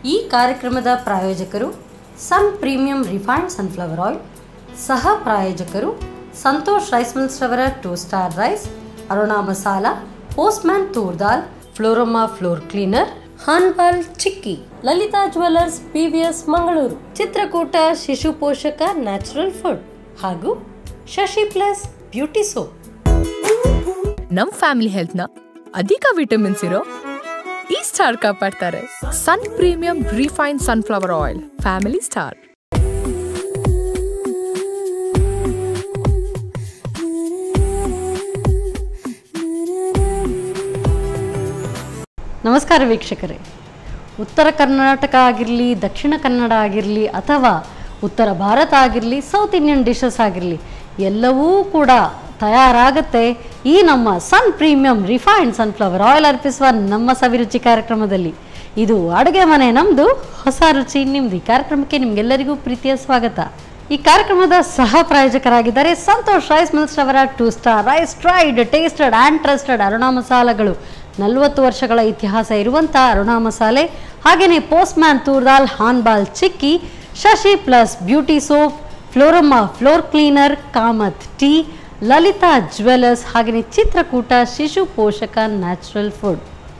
ಈ ಕಾರ್ಯಕ್ರಮದ ಪ್ರಾಯೋಜಕರು sun premium refined sunflower oil ಸಹ ಪ್ರಾಯೋಜಕರು ಸಂತೋಷ್ ರೈಸ್ ಮಿಲ್ಸ್ ರವರ two star rice Aruna masala postman toor dal Florama floor cleaner Hanpal chikki Lalitha jewellers PVS Mangaluru Chitrakoota Shishu Poshaka natural food ಹಾಗೂ ಶಶಿ ಪ್ಲಸ್ ಬ್ಯೂಟಿ ಸೋಪ್ ನಮ್ ಫ್ಯಾಮಿಲಿ ಹೆಲ್ತ್ನ ಅಧಿಕ ವಿಟಮಿನ್ಸ್ ಇರೋ ಈ ಸ್ಟಾರ್ ಕಾಪಾಡ್ತಾರೆ sun premium refine sunflower oil family star ನಮಸ್ಕಾರ ವೀಕ್ಷಕರೇ ಉತ್ತರ ಕರ್ನಾಟಕ ಆಗಿರಲಿ ದಕ್ಷಿಣ ಕನ್ನಡ ಆಗಿರಲಿ ಅಥವಾ ಉತ್ತರ ಭಾರತ ಆಗಿರಲಿ ಸೌತ್ ಇಂಡಿಯನ್ ಡಿಶಸ್ ಆಗಿರಲಿ ಎಲ್ಲವೂ ಕೂಡ ತಯಾರಾಗುತ್ತೆ ಈ ನಮ್ಮ sun premium refined sunflower oil ಅರ್ಪಿಸುವ ನಮ್ಮ ಸವಿರುಚಿ ಕಾರ್ಯಕ್ರಮದಲ್ಲಿ ಇದು ಅಡುಗೆ ಮನೆ ನಮ್ಮದು ಹೊಸ ರುಚಿ ನಿಮ್ಮದು ಈ ಕಾರ್ಯಕ್ರಮಕ್ಕೆ ನಿಮಗೆಲ್ಲರಿಗೂ ಪ್ರೀತಿಯ ಸ್ವಾಗತ ಈ ಕಾರ್ಯಕ್ರಮದ ಸಹ ಪ್ರಾಯೋಜಕರಾಗಿದ್ದಾರೆ ಸಂತೋಷ್ ರೈಸ್ ಮಿಲ್ಸ್ ಅವರ two star rice tried tasted and trusted Aruna ಮಸಾಲಗಳು ನಲವತ್ತು ವರ್ಷಗಳ ಇತಿಹಾಸ ಇರುವಂಥ ಅರುಣಾ ಮಸಾಲೆ ಹಾಗೆಯೇ ಪೋಸ್ಟ್ಮ್ಯಾನ್ ತೂರ್ದಾಲ್ ಹಾನ್ಬಾಲ್ ಚಿಕ್ಕಿ ಶಶಿ ಪ್ಲಸ್ ಬ್ಯೂಟಿ ಸೋಪ್ ಫ್ಲೋರಮ್ಮ floor cleaner Kamath tea Lalitha jewellers ಹಾಗೆಯೇ Chitrakoota Shishu Poshaka natural food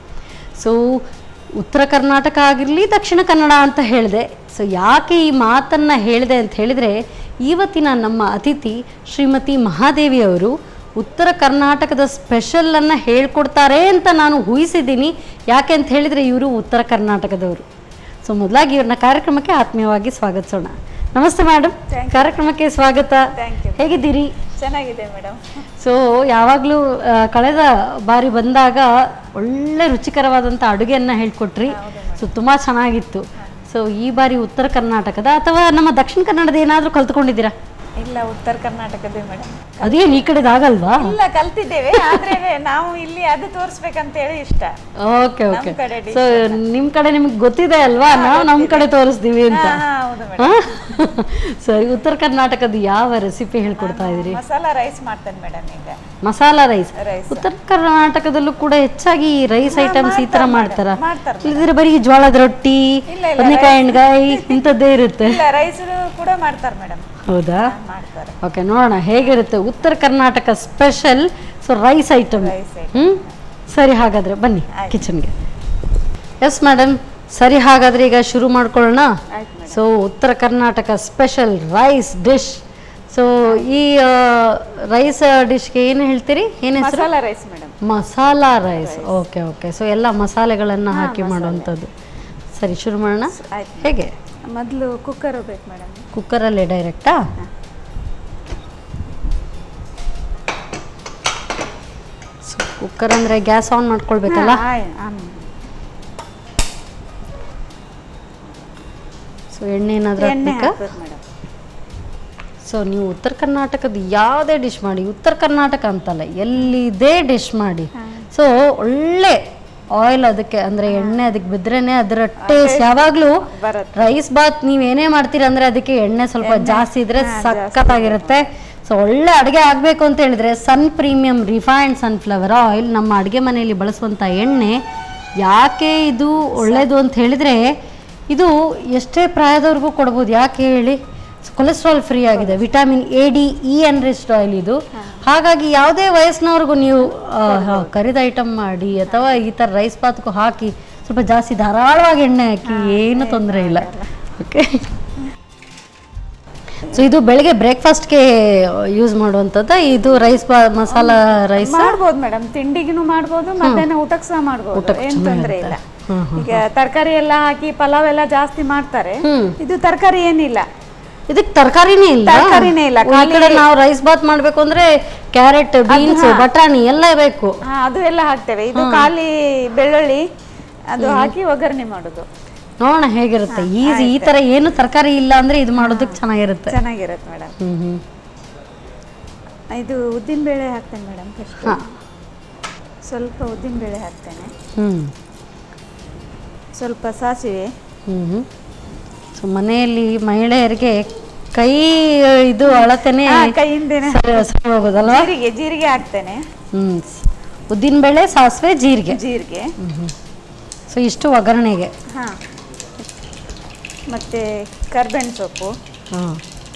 so Uttara Karnataka ಆಗಿರಲಿ ದಕ್ಷಿಣ ಕನ್ನಡ ಅಂತ ಹೇಳಿದೆ ಸೊ ಯಾಕೆ ಈ ಮಾತನ್ನು ಹೇಳಿದೆ ಅಂತ ಹೇಳಿದರೆ ಇವತ್ತಿನ ನಮ್ಮ ಅತಿಥಿ ಶ್ರೀಮತಿ ಮಹಾದೇವಿ ಅವರು ಉತ್ತರ ಕರ್ನಾಟಕದ ಸ್ಪೆಷಲನ್ನು ಹೇಳ್ಕೊಡ್ತಾರೆ ಅಂತ ನಾನು ಊಹಿಸಿದ್ದೀನಿ ಯಾಕೆ ಅಂತ ಹೇಳಿದರೆ ಇವರು ಉತ್ತರ ಕರ್ನಾಟಕದವರು ಸೊ ಮೊದಲಾಗಿ ಇವ್ರನ್ನ ಕಾರ್ಯಕ್ರಮಕ್ಕೆ ಆತ್ಮೀಯವಾಗಿ ಸ್ವಾಗತಿಸೋಣ ನಮಸ್ತೆ ಮೇಡಮ್ ಕಾರ್ಯಕ್ರಮಕ್ಕೆ ಸ್ವಾಗತ ಹೇಗಿದ್ದೀರಿ ಚೆನ್ನಾಗಿದೆ ಮೇಡಮ್ ಸೊ ಯಾವಾಗಲೂ ಕಳೆದ ಬಾರಿ ಬಂದಾಗ ಒಳ್ಳೆ ರುಚಿಕರವಾದಂಥ ಅಡುಗೆಯನ್ನು ಹೇಳ್ಕೊಟ್ರಿ ಸೊ ತುಂಬ ಚೆನ್ನಾಗಿತ್ತು ಸೊ ಈ ಬಾರಿ ಉತ್ತರ ಕರ್ನಾಟಕದ ಅಥವಾ ನಮ್ಮ ದಕ್ಷಿಣ ಕನ್ನಡದ ಏನಾದರೂ ಕಲ್ತ್ಕೊಂಡಿದ್ದೀರಾ ಇಲ್ಲ ಉತ್ತರ ಕರ್ನಾಟಕದೇ ಮೇಡಮ್ ಅದೇನು ಈ ಕಡೆದು ಆಗಲ್ವಾ ಇಲ್ಲ ಕಲ್ತಿದ್ದೇವೆ ಆದ್ರೆ ನಾವು ಇಲ್ಲಿ ಅದು ತೋರಿಸ್ಬೇಕಂತ ಹೇಳಿ ಇಷ್ಟ ಓಕೆ ಓಕೆ ಕಡೆ ಸೊ ನಿಮ್ಮ ಕಡೆ ನಿಮ್ಗೆ ಗೊತ್ತಿದೆ ಅಲ್ವಾ ನಾವು ನಮ್ಮ ಕಡೆ ತೋರಿಸ್ತೀವಿ ಅಂತ ಹಾ ಹೌದು ಮೇಡಮ್ ಹಾ? ಸರಿ ಉತ್ತರ ಕರ್ನಾಟಕದ ಯಾವ ರೆಸಿಪಿ ಹೇಳ್ಕೊಡ್ತಾ ಇದ್ದೀರಿ ಮಸಾಲಾ ರೈಸ್ ಮಾಡ್ತೇನೆ ಮೇಡಮ್ ಈಗ ಮಸಾಲಾ ರೈಸ್ ರೈಸ್ ಉತ್ತರ ಕರ್ನಾಟಕದಲ್ಲೂ ಕೂಡ ಹೆಚ್ಚಾಗಿ ರೈಸ್ ಐಟಮ್ಸ್ ಈ ತರ ಮಾಡ್ತಾರ ಮಾಡ್ತಾರೆ ಇಲ್ಲದಿದ್ರೆ ಬರೀ ಜೋಳದ ರೊಟ್ಟಿ ಇಲ್ಲ, ಇಲ್ಲ, ಬದನೆಕಾಯಿ ಎಣ್ಗಾಯಿ ಇಂಥದ್ದೇ ಇರುತ್ತೆ ಇಲ್ಲ ರೈಸ್ ಕೂಡ ಮಾಡ್ತಾರೆ ಮೇಡಮ್ ಹೌದಾ ಮಾಡ್ತಾರೆ ಓಕೆ ನೋಡೋಣ ಹೇಗಿರುತ್ತೆ Uttara Karnataka special so rice item rice hmm ಸರಿ ಹಾಗಾದ್ರೆ ಬನ್ನಿ ಕಿಚನ್ಗೆ ಎಸ್ ಮೇಡಮ್ ಸರಿ ಹಾಗಾದ್ರೆ ಈಗ ಶುರು ಮಾಡ್ಕೊಳ್ಳೋಣ ಆಯ್ತು so Uttara Karnataka special rice dish so ಈ ರೈಸ್ ಡಿಶ್ಗೆ ಏನು ಹೇಳ್ತೀರಿ ಏನು ಹೆಸರು masala rice madam masala rice okay okay so ಎಲ್ಲ ಮಸಾಲೆಗಳನ್ನು ಹಾಕಿ ಮಾಡುವಂಥದ್ದು ಸರಿ ಶುರು ಮಾಡೋಣ ಆಯ್ತು ಹೇಗೆ ಮೊದಲು ಕುಕ್ಕರ್ ಬೇಕು ಮೇಡಮ್ ಕುಕ್ಕರಲ್ಲೇ ಡೈರೆಕ್ಟಾ ಕುಕ್ಕರ್ ಅಂದರೆ ಗ್ಯಾಸ್ ಆನ್ ಮಾಡ್ಕೊಳ್ಬೇಕಲ್ಲ ಸೊ ಎಣ್ಣೆ ಏನಾದರೂ ಎಣ್ಣೆ ಹಾಕ್ಬೇಕಾ ಹಾಕ್ಬೇಕು ಮೇಡಮ್ ಸೊ ನೀವು ಉತ್ತರ ಕರ್ನಾಟಕದ ಯಾವುದೇ ಡಿಶ್ ಮಾಡಿ ಉತ್ತರ ಕರ್ನಾಟಕ ಅಂತಲ್ಲ ಎಲ್ಲಿದೇ ಡಿಶ್ ಮಾಡಿ ಸೊ ಒಳ್ಳೆ ಆಯಿಲ್ ಅದಕ್ಕೆ ಅಂದರೆ ಎಣ್ಣೆ ಅದಕ್ಕೆ ಬಿದ್ರೇನೆ ಅದರ ಟೇಸ್ಟ್ ಯಾವಾಗಲೂ ಬರುತ್ತೆ ರೈಸ್ ಬಾತ್ ನೀವು ಏನೇ ಮಾಡ್ತೀರಾ ಅಂದರೆ ಅದಕ್ಕೆ ಎಣ್ಣೆ ಸ್ವಲ್ಪ ಜಾಸ್ತಿ ಇದ್ರೆ ಸಖತ್ತಾಗಿರುತ್ತೆ ಸೊ ಒಳ್ಳೆ ಅಡುಗೆ ಆಗಬೇಕು ಅಂತ ಹೇಳಿದ್ರೆ sun premium refined sunflower oil ನಮ್ಮ ಅಡುಗೆ ಮನೆಯಲ್ಲಿ ಬಳಸುವಂಥ ಎಣ್ಣೆ ಯಾಕೆ ಇದು ಒಳ್ಳೆಯದು ಅಂತ ಹೇಳಿದರೆ ಇದು ಎಷ್ಟೇ ಪ್ರಾಯದವ್ರಿಗೂ ಕೊಡ್ಬೋದು ಯಾಕೆ ಹೇಳಿ ಕೊಲೆಸ್ಟ್ರಾಲ್ ಫ್ರೀ ಆಗಿದೆ vitamin A D E enriched oil ಇದು ಹಾಗಾಗಿ ಯಾವುದೇ ವಯಸ್ಸಿನವ್ರಿಗೂ ನೀವು ಆ, ಹ, ಕರಿದ ಐಟಮ್ ಮಾಡಿ ಅಥವಾ ಈ ಥರ ರೈಸ್ ಬಾತ್ಗೂ ಹಾಕಿ ಸ್ವಲ್ಪ ಜಾಸ್ತಿ ಧಾರಾಳವಾಗಿ ಎಣ್ಣೆ ಹಾಕಿ ಏನು ತೊಂದರೆ ಇಲ್ಲ ಓಕೆ ಸೊ ಇದು ಬೆಳಗ್ಗೆ ಬ್ರೇಕ್ಫಾಸ್ಟ್ಗೆ ಯೂಸ್ ಮಾಡುವಂಥದ್ದು ಇದು ರೈಸ್ ಬಾ ಮಸಾಲಾ ರೈಸ್ ಮಾಡ್ಬೋದು ಮೇಡಮ್ ತಿಂಡಿಗೂ ಮಾಡ್ಬೋದು ಮಧ್ಯಾಹ್ನ ಊಟಕ್ಕೆ ಸಹ ಮಾಡ್ಬೋದು ಏನ್ ತೊಂದ್ರೆ ಇಲ್ಲ ಈಗ ತರಕಾರಿ ಎಲ್ಲ ಹಾಕಿ ಪಲಾವ್ ಎಲ್ಲ ಜಾಸ್ತಿ ಮಾಡ್ತಾರೆ ಹ್ಮ್. ಇದು ತರಕಾರಿ ಏನಿಲ್ಲ ಇದಕ್ಕೆ ತರಕಾರಿನೇ ಇಲ್ಲ ತರ್ಕಾರಿನೇ ಇಲ್ಲ, ಈ ಕಡೆ ನಾವು ರೈಸ್ ಬಾತ್ ಮಾಡ್ಬೇಕು ಅಂದ್ರೆ ಕ್ಯಾರೆಟ್ ಬೀನ್ಸ್ ಬಟಾಣಿ ಎಲ್ಲ ಬೇಕು ಹಾ ಅದು ಎಲ್ಲ ಹಾಕ್ತೇವೆ ಇದು ಖಾಲಿ ಬೆಳ್ಳುಳ್ಳಿ ಅದು ಹಾಕಿ ಒಗ್ಗರಣೆ ಮಾಡೋದು ನೋಡೋಣ ಹೇಗಿರುತ್ತೆ ಈಸಿ ಈ ತರ ಏನು ತರಕಾರಿ ಇಲ್ಲ ಅಂದ್ರೆ ಇದು ಮಾಡೋದಕ್ಕೆ ಚೆನ್ನಾಗಿರುತ್ತೆ ಚೆನ್ನಾಗಿರುತ್ತೆ ಮೇಡಮ್ ಹ್ಮ್ ಹ್ಮ್ ಇದು ಉದ್ದಿನ ಬೇಳೆ ಹಾಕ್ತೇನೆ ಮೇಡಮ್ ಫಸ್ಟ್ ಹಾ. ಸ್ವಲ್ಪ ಉದ್ದಿನ ಬೇಳೆ ಹಾಕ್ತೇನೆ ಹ್ಮ್ ಸ್ವಲ್ಪ ಸಾಸಿವೆ ಹ್ಮ್ ಹ್ಮ್ ಸೊ ಮನೆಯಲ್ಲಿ ಮಹಿಳೆಯರಿಗೆ ಕೈ ಇದು ಅಳತೆನೆ ಹಾ, ಕೈಯಿಂದೇನೆ ಸರಿ ಸರಿ ಹೋಗೋದಲ್ವಾ ಜೀರಿಗೆ ಜೀರಿಗೆ ಹಾಕ್ತೇನೆ ಹ್ಮ್ ಉದ್ದಿನ ಬೇಳೆ ಸಾಸಿವೆ ಜೀರಿಗೆ ಜೀರಿಗೆ ಸೊ ಇಷ್ಟು ಒಗ್ಗರಣೆಗೆ ಹಾ ಮತ್ತು ಕರ್ಬೇವಿನ ಸೊಪ್ಪು ಹಾಂ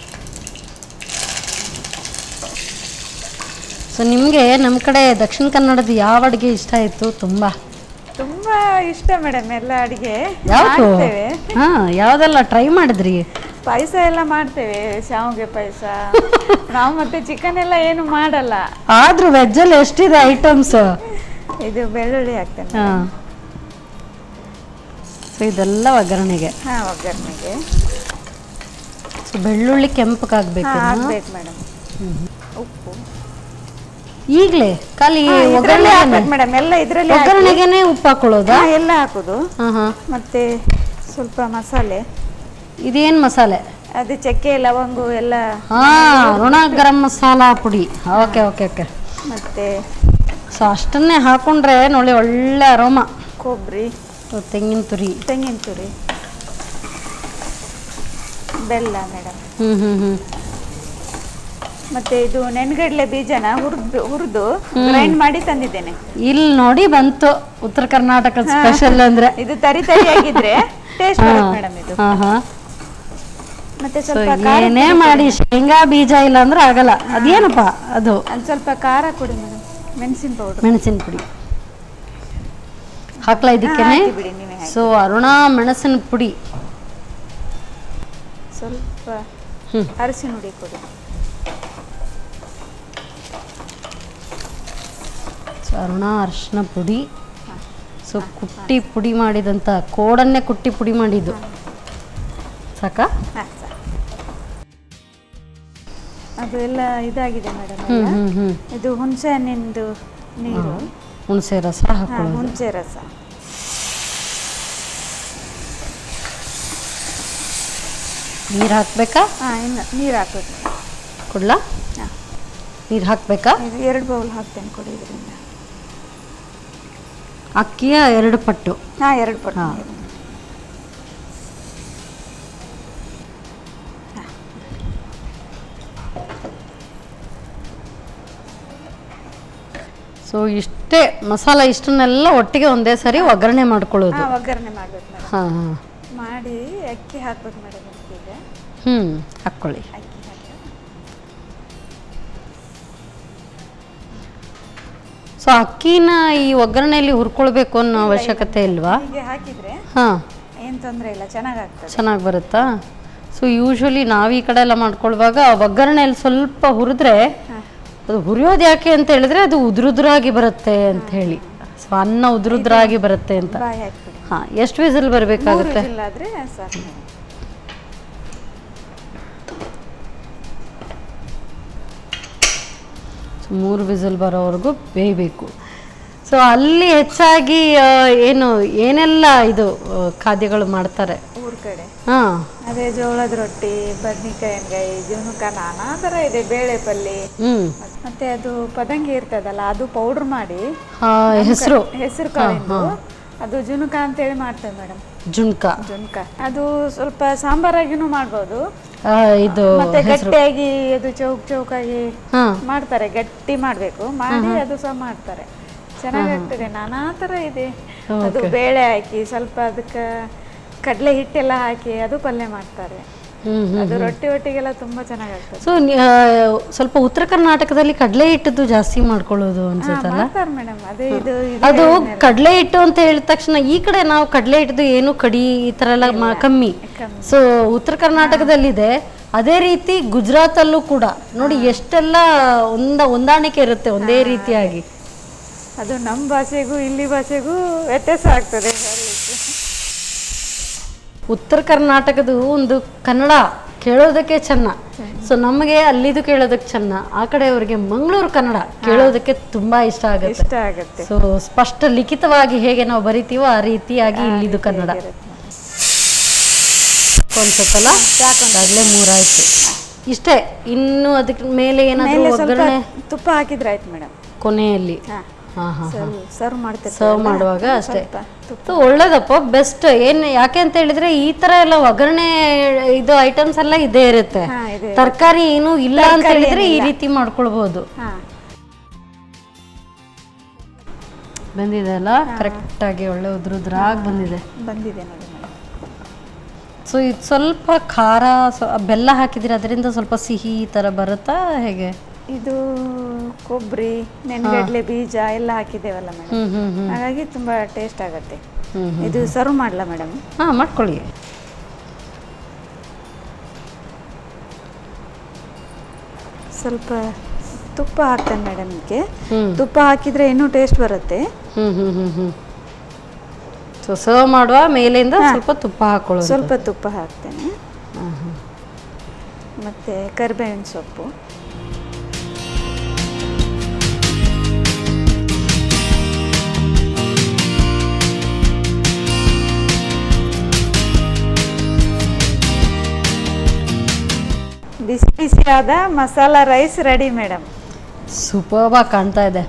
ಸೊ ನಿಮಗೆ ನಮ್ಮ ಕಡೆ ದಕ್ಷಿಣ ಕನ್ನಡದ ಯಾವ ಅಡುಗೆ ಇಷ್ಟ ಆಯಿತು ತುಂಬ ತುಂಬ ಇಷ್ಟ ಮೇಡಮ್ ಎಲ್ಲ ಅಡುಗೆ ಯಾವುದು ಮಾಡ್ತೇವೆ ಹಾಂ ಯಾವುದೆಲ್ಲ ಟ್ರೈ ಮಾಡಿದ್ರಿ ಪಾಯಸ ಎಲ್ಲ ಮಾಡ್ತೇವೆ ಶಾವಿಗೆ ಪಾಯಸ ನಾವು ಮತ್ತೆ ಚಿಕನ್ ಎಲ್ಲ ಏನು ಮಾಡಲ್ಲ ಆದರೂ ವೆಜ್ಜಲ್ಲಿ ಎಷ್ಟಿದೆ ಐಟಮ್ಸ್ ಇದು ಬೆಳ್ಳುಳ್ಳಿ ಹಾಕ್ತೇನೆ ಹಾಂ ಸೊ ಇದೆಲ್ಲ ಒಗ್ಗರಣೆಗೆ ಹಾಂ ಒಗ್ಗರಣೆಗೆ ಸೊ ಬೆಳ್ಳುಳ್ಳಿ ಕೆಂಪಗಾಗಬೇಕು ಹಾಂ ಹಾಕ್ಬೇಕು ಮೇಡಮ್ ಉಪ್ಪು ಈಗಲೇ ಖಾಲಿ ಇದರಲ್ಲಿ ಒಗ್ಗರಣೆ ಹಾಕ್ಬೇಕು ಮೇಡಮ್ ಎಲ್ಲ ಇದರಲ್ಲಿ ಒಗ್ಗರಣೆಗೆನೆ ಉಪ್ಪು ಹಾಕೊಳ್ಳೋದಾ ಎಲ್ಲ ಹಾಕೋದು ಹಾಂ ಹಾಂ ಮತ್ತೆ ಸ್ವಲ್ಪ ಮಸಾಲೆ ಇದೇನು ಮಸಾಲೆ ಅದು ಚಕ್ಕೆ ಲವಂಗು ಎಲ್ಲ ಹಾಂ ಋಣ ಗರಂ ಮಸಾಲ ಪುಡಿ ಓಕೆ ಓಕೆ ಓಕೆ ಮತ್ತೆ ಸೊ ಅಷ್ಟನ್ನೇ ಹಾಕೊಂಡ್ರೆ ನೋಡಿ ಒಳ್ಳೆ ಅರೋಮ ಕೊಬ್ಬರಿ ತೆಂಗಿನ ತುರಿ ತೆಂಗಿನ ತುರಿ ಬೆಲ್ಲ ಮೇಡಮ್ ಹ್ಞೂ ಹ್ಞೂ ಹ್ಞೂ ಮತ್ತೆ ಇದು ನೆನ್ಗಡ್ಲೆ ಬೀಜನ ಹುರಿದು ಹುರಿದು ಗ್ರೈಂಡ್ ಮಾಡಿ ತಂದಿದ್ದೇನೆ ಇಲ್ಲಿ ನೋಡಿ ಬಂತು ಉತ್ತರ ಕರ್ನಾಟಕದ ಸ್ಪೆಷಲ್ ಅಂದ್ರೆ ಇದು ತರಿ ತರಿಯಾಗಿದ್ರೆ ಟೇಸ್ಟ್ ಬರುತ್ತೆ ಮೇಡಮ್ ಇದು ಹಾಂ ಹಾಂ ಮತ್ತೆ ಸೊ ಸ್ವಲ್ಪ ಖಾರ ಏನೇ ಮಾಡಿ ಶೇಂಗಾ ಬೀಜ ಇಲ್ಲ ಅಂದ್ರೆ ಆಗಲ್ಲ ಅದೇನಪ್ಪ ಅದು ಒಂದು ಸ್ವಲ್ಪ ಖಾರ ಕೊಡಿ ಮೇಡಮ್ ಮೆಣಸಿನ ಪೌಡರ್ ಮೆಣಸಿನ ಪುಡಿ ಹಾಕ್ಲಾ ಇದಕ್ಕೇನೆ ಹಾಕಿ ಬಿಡಿ ನೀವೇ ಹಾಕಿ. ಸೊ ಅರುಣ ಮೆಣಸಿನ ಪುಡಿ ಸ್ವಲ್ಪ ಹ್ಮ್. ಅರಸಿನ ಹುಡಿ ಕೊಡಿ ಸೊ ಅರುಣ ಅರಿಶಿನ ಪುಡಿ ಸೊ ಕುಟ್ಟಿ ಪುಡಿ ಮಾಡಿದಂಥ ಕೋಡನ್ನೇ ಕುಟ್ಟಿ ಪುಡಿ ಮಾಡಿದ್ದು ಸಾಕಾ ಹಾಂ ಸಾಕು ಅದು ಎಲ್ಲ ಇದಾಗಿದೆ ಮೇಡಮ್ ಹ್ಞೂ ಹ್ಞೂ ಹ್ಞೂ ಇದು ಹುಣಸೆ ಹಣ್ಣಿಂದು ನೀರು ಹುಣಸೆ ರಸ ಹಾಂ ಹಾಕೊಳ್ಳೋದು ಹುಣಸೆ ರಸ ನೀರು ಹಾಕ್ಬೇಕಾ ಹಾಂ ಇನ್ನು ನೀರು ಹಾಕೋದು ಕೊಡ್ಲಾ ಹಾಂ ನೀರು ಹಾಕ್ಬೇಕಾ ಇದು ಎರಡು ಬೌಲ್ ಹಾಕ್ತೇನೆ ಕೊಡಿ ಇದರಿಂದ ಅಕ್ಕಿಯ ಎರಡು ಪಟ್ಟು ಹಾಂ ಎರಡು ಪಟ್ಟು ಹಾ. ನೀರು. ಸೊ ಇಷ್ಟೇ ಮಸಾಲ ಇಷ್ಟನ್ನೆಲ್ಲ ಒಟ್ಟಿಗೆ ಒಂದೇ ಸರಿ ಒಗ್ಗರಣೆ ಮಾಡ್ಕೊಳ್ಳೋದು ಹಾಂ ಒಗ್ಗರಣೆ ಮಾಡ್ಬೇಕು ಮೇಡಮ್ ಹಾಂ ಹಾಂ ಮಾಡಿ ಅಕ್ಕಿ ಹಾಕ್ಬೇಕು ಮೇಡಮ್ ಅಕ್ಕಿಗೆ ಹ್ಞೂ ಹಾಕ್ಕೊಳ್ಳಿ ಅಕ್ಕಿ ಹಾಕಿ ಸೊ ಅಕ್ಕಿನ ಈ ಒಗ್ಗರಣೆಯಲ್ಲಿ ಹುರ್ಕೊಳ್ಬೇಕು ಅನ್ನೋ ಅವಶ್ಯಕತೆ ಇಲ್ವಾ ಹೀಗೆ ಹಾಕಿದರೆ ಹಾಂ ಏನು ತೊಂದರೆ ಇಲ್ಲ ಚೆನ್ನಾಗಾಗ್ತದೆ ಚೆನ್ನಾಗಿ ಬರುತ್ತಾ ಸೊ ಯೂಶ್ವಲಿ ನಾವು ಈ ಕಡೆ ಎಲ್ಲ ಮಾಡ್ಕೊಳ್ವಾಗ ಒಗ್ಗರಣೆಯಲ್ಲಿ ಸ್ವಲ್ಪ ಹುರಿದ್ರೆ ಹಾಂ ಅದು ಹುರಿಯೋದು ಯಾಕೆ ಅಂತ ಹೇಳಿದ್ರೆ ಅದು ಉದುರುದುರಾಗಿ ಬರುತ್ತೆ ಅಂತ ಹೇಳಿ ಸೊ ಅನ್ನ ಉದುರುದ್ರಾಗಿ ಬರುತ್ತೆ ಅಂತ ಬಾಯಿ ಹಾಕ್ಬಿಡಿ ಹಾಂ ಎಷ್ಟು ವಿಸಿಲ್ ಬರಬೇಕಾಗುತ್ತೆ ಇಲ್ಲ ಆದರೆ ಸಾಕು ಮೇಡಮ್ ಸೊ ಮೂರು ವಿಸಿಲ್ ಬರೋವರೆಗೂ ಬೇಯಬೇಕು ಸೊ ಅಲ್ಲಿ ಹೆಚ್ಚಾಗಿ ಆ, ಏನು ಏನೆಲ್ಲ ಇದು ಆ, ಖಾದ್ಯಗಳು ಮಾಡ್ತಾರೆ ಊರ ಕಡೆ ಹಾಂ ಅದೇ ಜೋಳದ ರೊಟ್ಟಿ ಬದ್ನಿಕಾಯಿ ಎಣ್ಗಾಯಿ ಜುನುಕ ನಾನಾ ಥರ ಇದೆ ಬೇಳೆ ಪಲ್ಯ ಹ್ಞೂ ಮತ್ತೆ ಅದು ಪದಂಗಿ ಇರ್ತದಲ್ಲ ಅದು ಪೌಡ್ರ್ ಮಾಡಿ ಹೆಸರು ಹೆಸರು ಕಾಳಿಂದು ಅದು ಜುನುಕ ಅಂತೇಳಿ ಮಾಡ್ತೇವೆ ಮೇಡಮ್ ಜುಣ್ಕ ಜುನ್ಕ ಅದು ಸ್ವಲ್ಪ ಸಾಂಬಾರಾಗಿನೂ ಮಾಡ್ಬೋದು ಆ, ಇದು ಮತ್ತೆ ಗಟ್ಟಿಯಾಗಿ ಅದು ಚೌಕ್ ಚೌಕಾಗಿ ಹಾಂ ಮಾಡ್ತಾರೆ ಗಟ್ಟಿ ಮಾಡಬೇಕು ಮಾಡಿ ಅದು ಸಹ ಮಾಡ್ತಾರೆ ಚೆನ್ನಾಗಾಗ್ತದೆ ನಾನಾ ಥರ ಇದೆ ಅದು ಬೇಳೆ ಹಾಕಿ ಸ್ವಲ್ಪ ಅದಕ್ಕೆ ಕಡಲೆ ಹಿಟ್ಟೆಲ್ಲ ಹಾಕಿ ಅದು ಪಲ್ಯ ಮಾಡ್ತಾರೆ ಹ್ಞೂ ಹ್ಞೂ ಅದು ರೊಟ್ಟಿ ಒಟ್ಟಿಗೆಲ್ಲ ತುಂಬಾ ಚೆನ್ನಾಗಾಗ್ತದೆ ಸೊ ಸ್ವಲ್ಪ ಉತ್ತರ ಕರ್ನಾಟಕದಲ್ಲಿ ಕಡಲೆ ಹಿಟ್ಟದ್ದು ಜಾಸ್ತಿ ಮಾಡ್ಕೊಳ್ಳೋದು ಅನ್ಸುತ್ತಲ್ಲ ಮಾಡ್ತಾರೆ ಮೇಡಮ್ ಅದೇ ಇದು ಇದು ಅದು ಕಡಲೆ ಹಿಟ್ಟು ಅಂತ ಹೇಳಿದ ತಕ್ಷಣ ಈ ಕಡೆ ನಾವು ಕಡಲೆ ಹಿಟ್ಟದು ಏನು ಕಡಿ ಈ ಥರ ಎಲ್ಲ ಮ- ಕಮ್ಮಿ ಕಮ್ಮಿ. ಸೊ ಉತ್ತರ ಕರ್ನಾಟಕದಲ್ಲಿದೆ ಅದೇ ರೀತಿ ಗುಜರಾತಲ್ಲೂ ಕೂಡ ನೋಡಿ ಎಷ್ಟೆಲ್ಲ ಒಂದ ಹೊಂದಾಣಿಕೆ ಇರುತ್ತೆ ಒಂದೇ ರೀತಿಯಾಗಿ ಅದು ನಮ್ಮ ಭಾಷೆಗೂ ಇಲ್ಲಿ ಭಾಷೆಗೂ ವ್ಯತ್ಯಾಸ ಆಗ್ತದೆ ಬರ್ಲಿಕ್ಕೆ. ಉತ್ತರ ಕರ್ನಾಟಕದ ಒಂದು ಕನ್ನಡ ಕೇಳೋದಕ್ಕೆ ಚೆನ್ನ ಸೊ ನಮಗೆ ಅಲ್ಲಿದು ಕೇಳೋದಕ್ಕೆ ಚೆನ್ನ ಆ ಕಡೆಯವರಿಗೆ ಮಂಗಳೂರು ಕನ್ನಡ ಕೇಳೋದಕ್ಕೆ ತುಂಬಾ ಇಷ್ಟ ಆಗುತ್ತೆ ಇಷ್ಟ ಆಗುತ್ತೆ ಸೊ ಸ್ಪಷ್ಟ ಲಿಖಿತವಾಗಿ ಹೇಗೆ ನಾವು ಬರಿತೀವೋ ಆ ರೀತಿಯಾಗಿ ಇಲ್ಲಿದು ಕನ್ನಡ ಅನ್ಸುತ್ತಲ್ಲ ಅದಾಗಲೇ ಮೂರಾಯ್ತು ಇಷ್ಟೇ ಇನ್ನು ಅದಕ್ಕೆ ಮೇಲೆ ಏನಾದರೂ ಮೇಲೆ ಸ್ವಲ್ಪ ಒಗ್ಗರಣೆ ತುಪ್ಪ ಹಾಕಿದ್ರೆ ಆಯ್ತು ಮೇಡಮ್ ಕೊನೆಯಲ್ಲಿ ಹಾ ಹಾಂ ಹಾಂ ಸರ್ವ್ ಸರ್ವ್ ಮಾಡ್ತೇವೆ ಸರ್ವ್ ಮಾಡುವಾಗ ಅಷ್ಟೇ ಸ್ವಲ್ಪ ತುಪ್ಪ ಸೊ ಒಳ್ಳೇದಪ್ಪ ಬೆಸ್ಟ್ ಏನು ಯಾಕೆ ಅಂತ ಹೇಳಿದ್ರೆ ಈ ತರ ಎಲ್ಲ ಒಗ್ಗರಣೆ ಇದು ಐಟಮ್ಸ್ ಎಲ್ಲ ಇದೇ ಇರುತ್ತೆ ಹಾ ಇದೆ ತರಕಾರಿ ಏನು ಇಲ್ಲ ಅಂತ ಹೇಳಿದ್ರೆ ಈ ರೀತಿ ಮಾಡ್ಕೊಳ್ಬಹುದು ಹಾ ಬಂದಿದೆ ಅಲ್ಲ ಕರೆಕ್ಟ್ ಆಗಿ ಒಳ್ಳೆ ಉದ್ರುದ್ರಾಗಿ ಬಂದಿದೆ ಬಂದಿದೆ ನೋಡಿ ಮೇಡಮ್ ಸೊ ಇದು ಸ್ವಲ್ಪ ಖಾರ ಸ್ವ- ಬೆಲ್ಲ ಹಾಕಿದ್ರೆ ಅದರಿಂದ ಸ್ವಲ್ಪ ಸಿಹಿ ಈ ಥರ ಬರುತ್ತಾ ಹೇಗೆ ಇದು ಕೊಬ್ಬರಿ ನೆನಗಡ್ಲೆ ಬೀಜ ಎಲ್ಲ ಹಾಕಿದ್ದೇವಲ್ಲ ಮೇಡಮ್ ಹ್ಞೂ ಹ್ಞೂ ಹ್ಞೂ ಹಾಗಾಗಿ ತುಂಬ ಟೇಸ್ಟ್ ಆಗುತ್ತೆ ಹ್ಞೂ ಇದು ಸರ್ವ್ ಮಾಡಲ ಮೇಡಮ್ ಹಾಂ ಮಾಡ್ಕೊಳ್ಳಿ ಸ್ವಲ್ಪ ತುಪ್ಪ ಹಾಕ್ತೇನೆ ಮೇಡಮ್ ಇದಕ್ಕೆ ಹ್ಞೂ ತುಪ್ಪ ಹಾಕಿದ್ರೆ ಇನ್ನೂ ಟೇಸ್ಟ್ ಬರುತ್ತೆ ಹ್ಞೂ ಹ್ಞೂ ಹ್ಞೂ ಹ್ಞೂ ಸೊ ಸರ್ವ್ ಮಾಡುವ ಮೇಲಿಂದ ಸ್ವಲ್ಪ ತುಪ್ಪ ಹಾಕೊಳ್ಳೋದು ಸ್ವಲ್ಪ ತುಪ್ಪ ಹಾಕ್ತೇನೆ ಮತ್ತು ಕರಿಬೇವಿನ ಸೊಪ್ಪು ಬಿಸಿ ಬಿಸಿಯಾದ ಮಸಾಲ ರೈಸ್ ರೆಡಿ ಮೇಡಮ್ ಸೂಪರ್ಬಾಗಿ ಕಾಣ್ತಾ ಇದೆ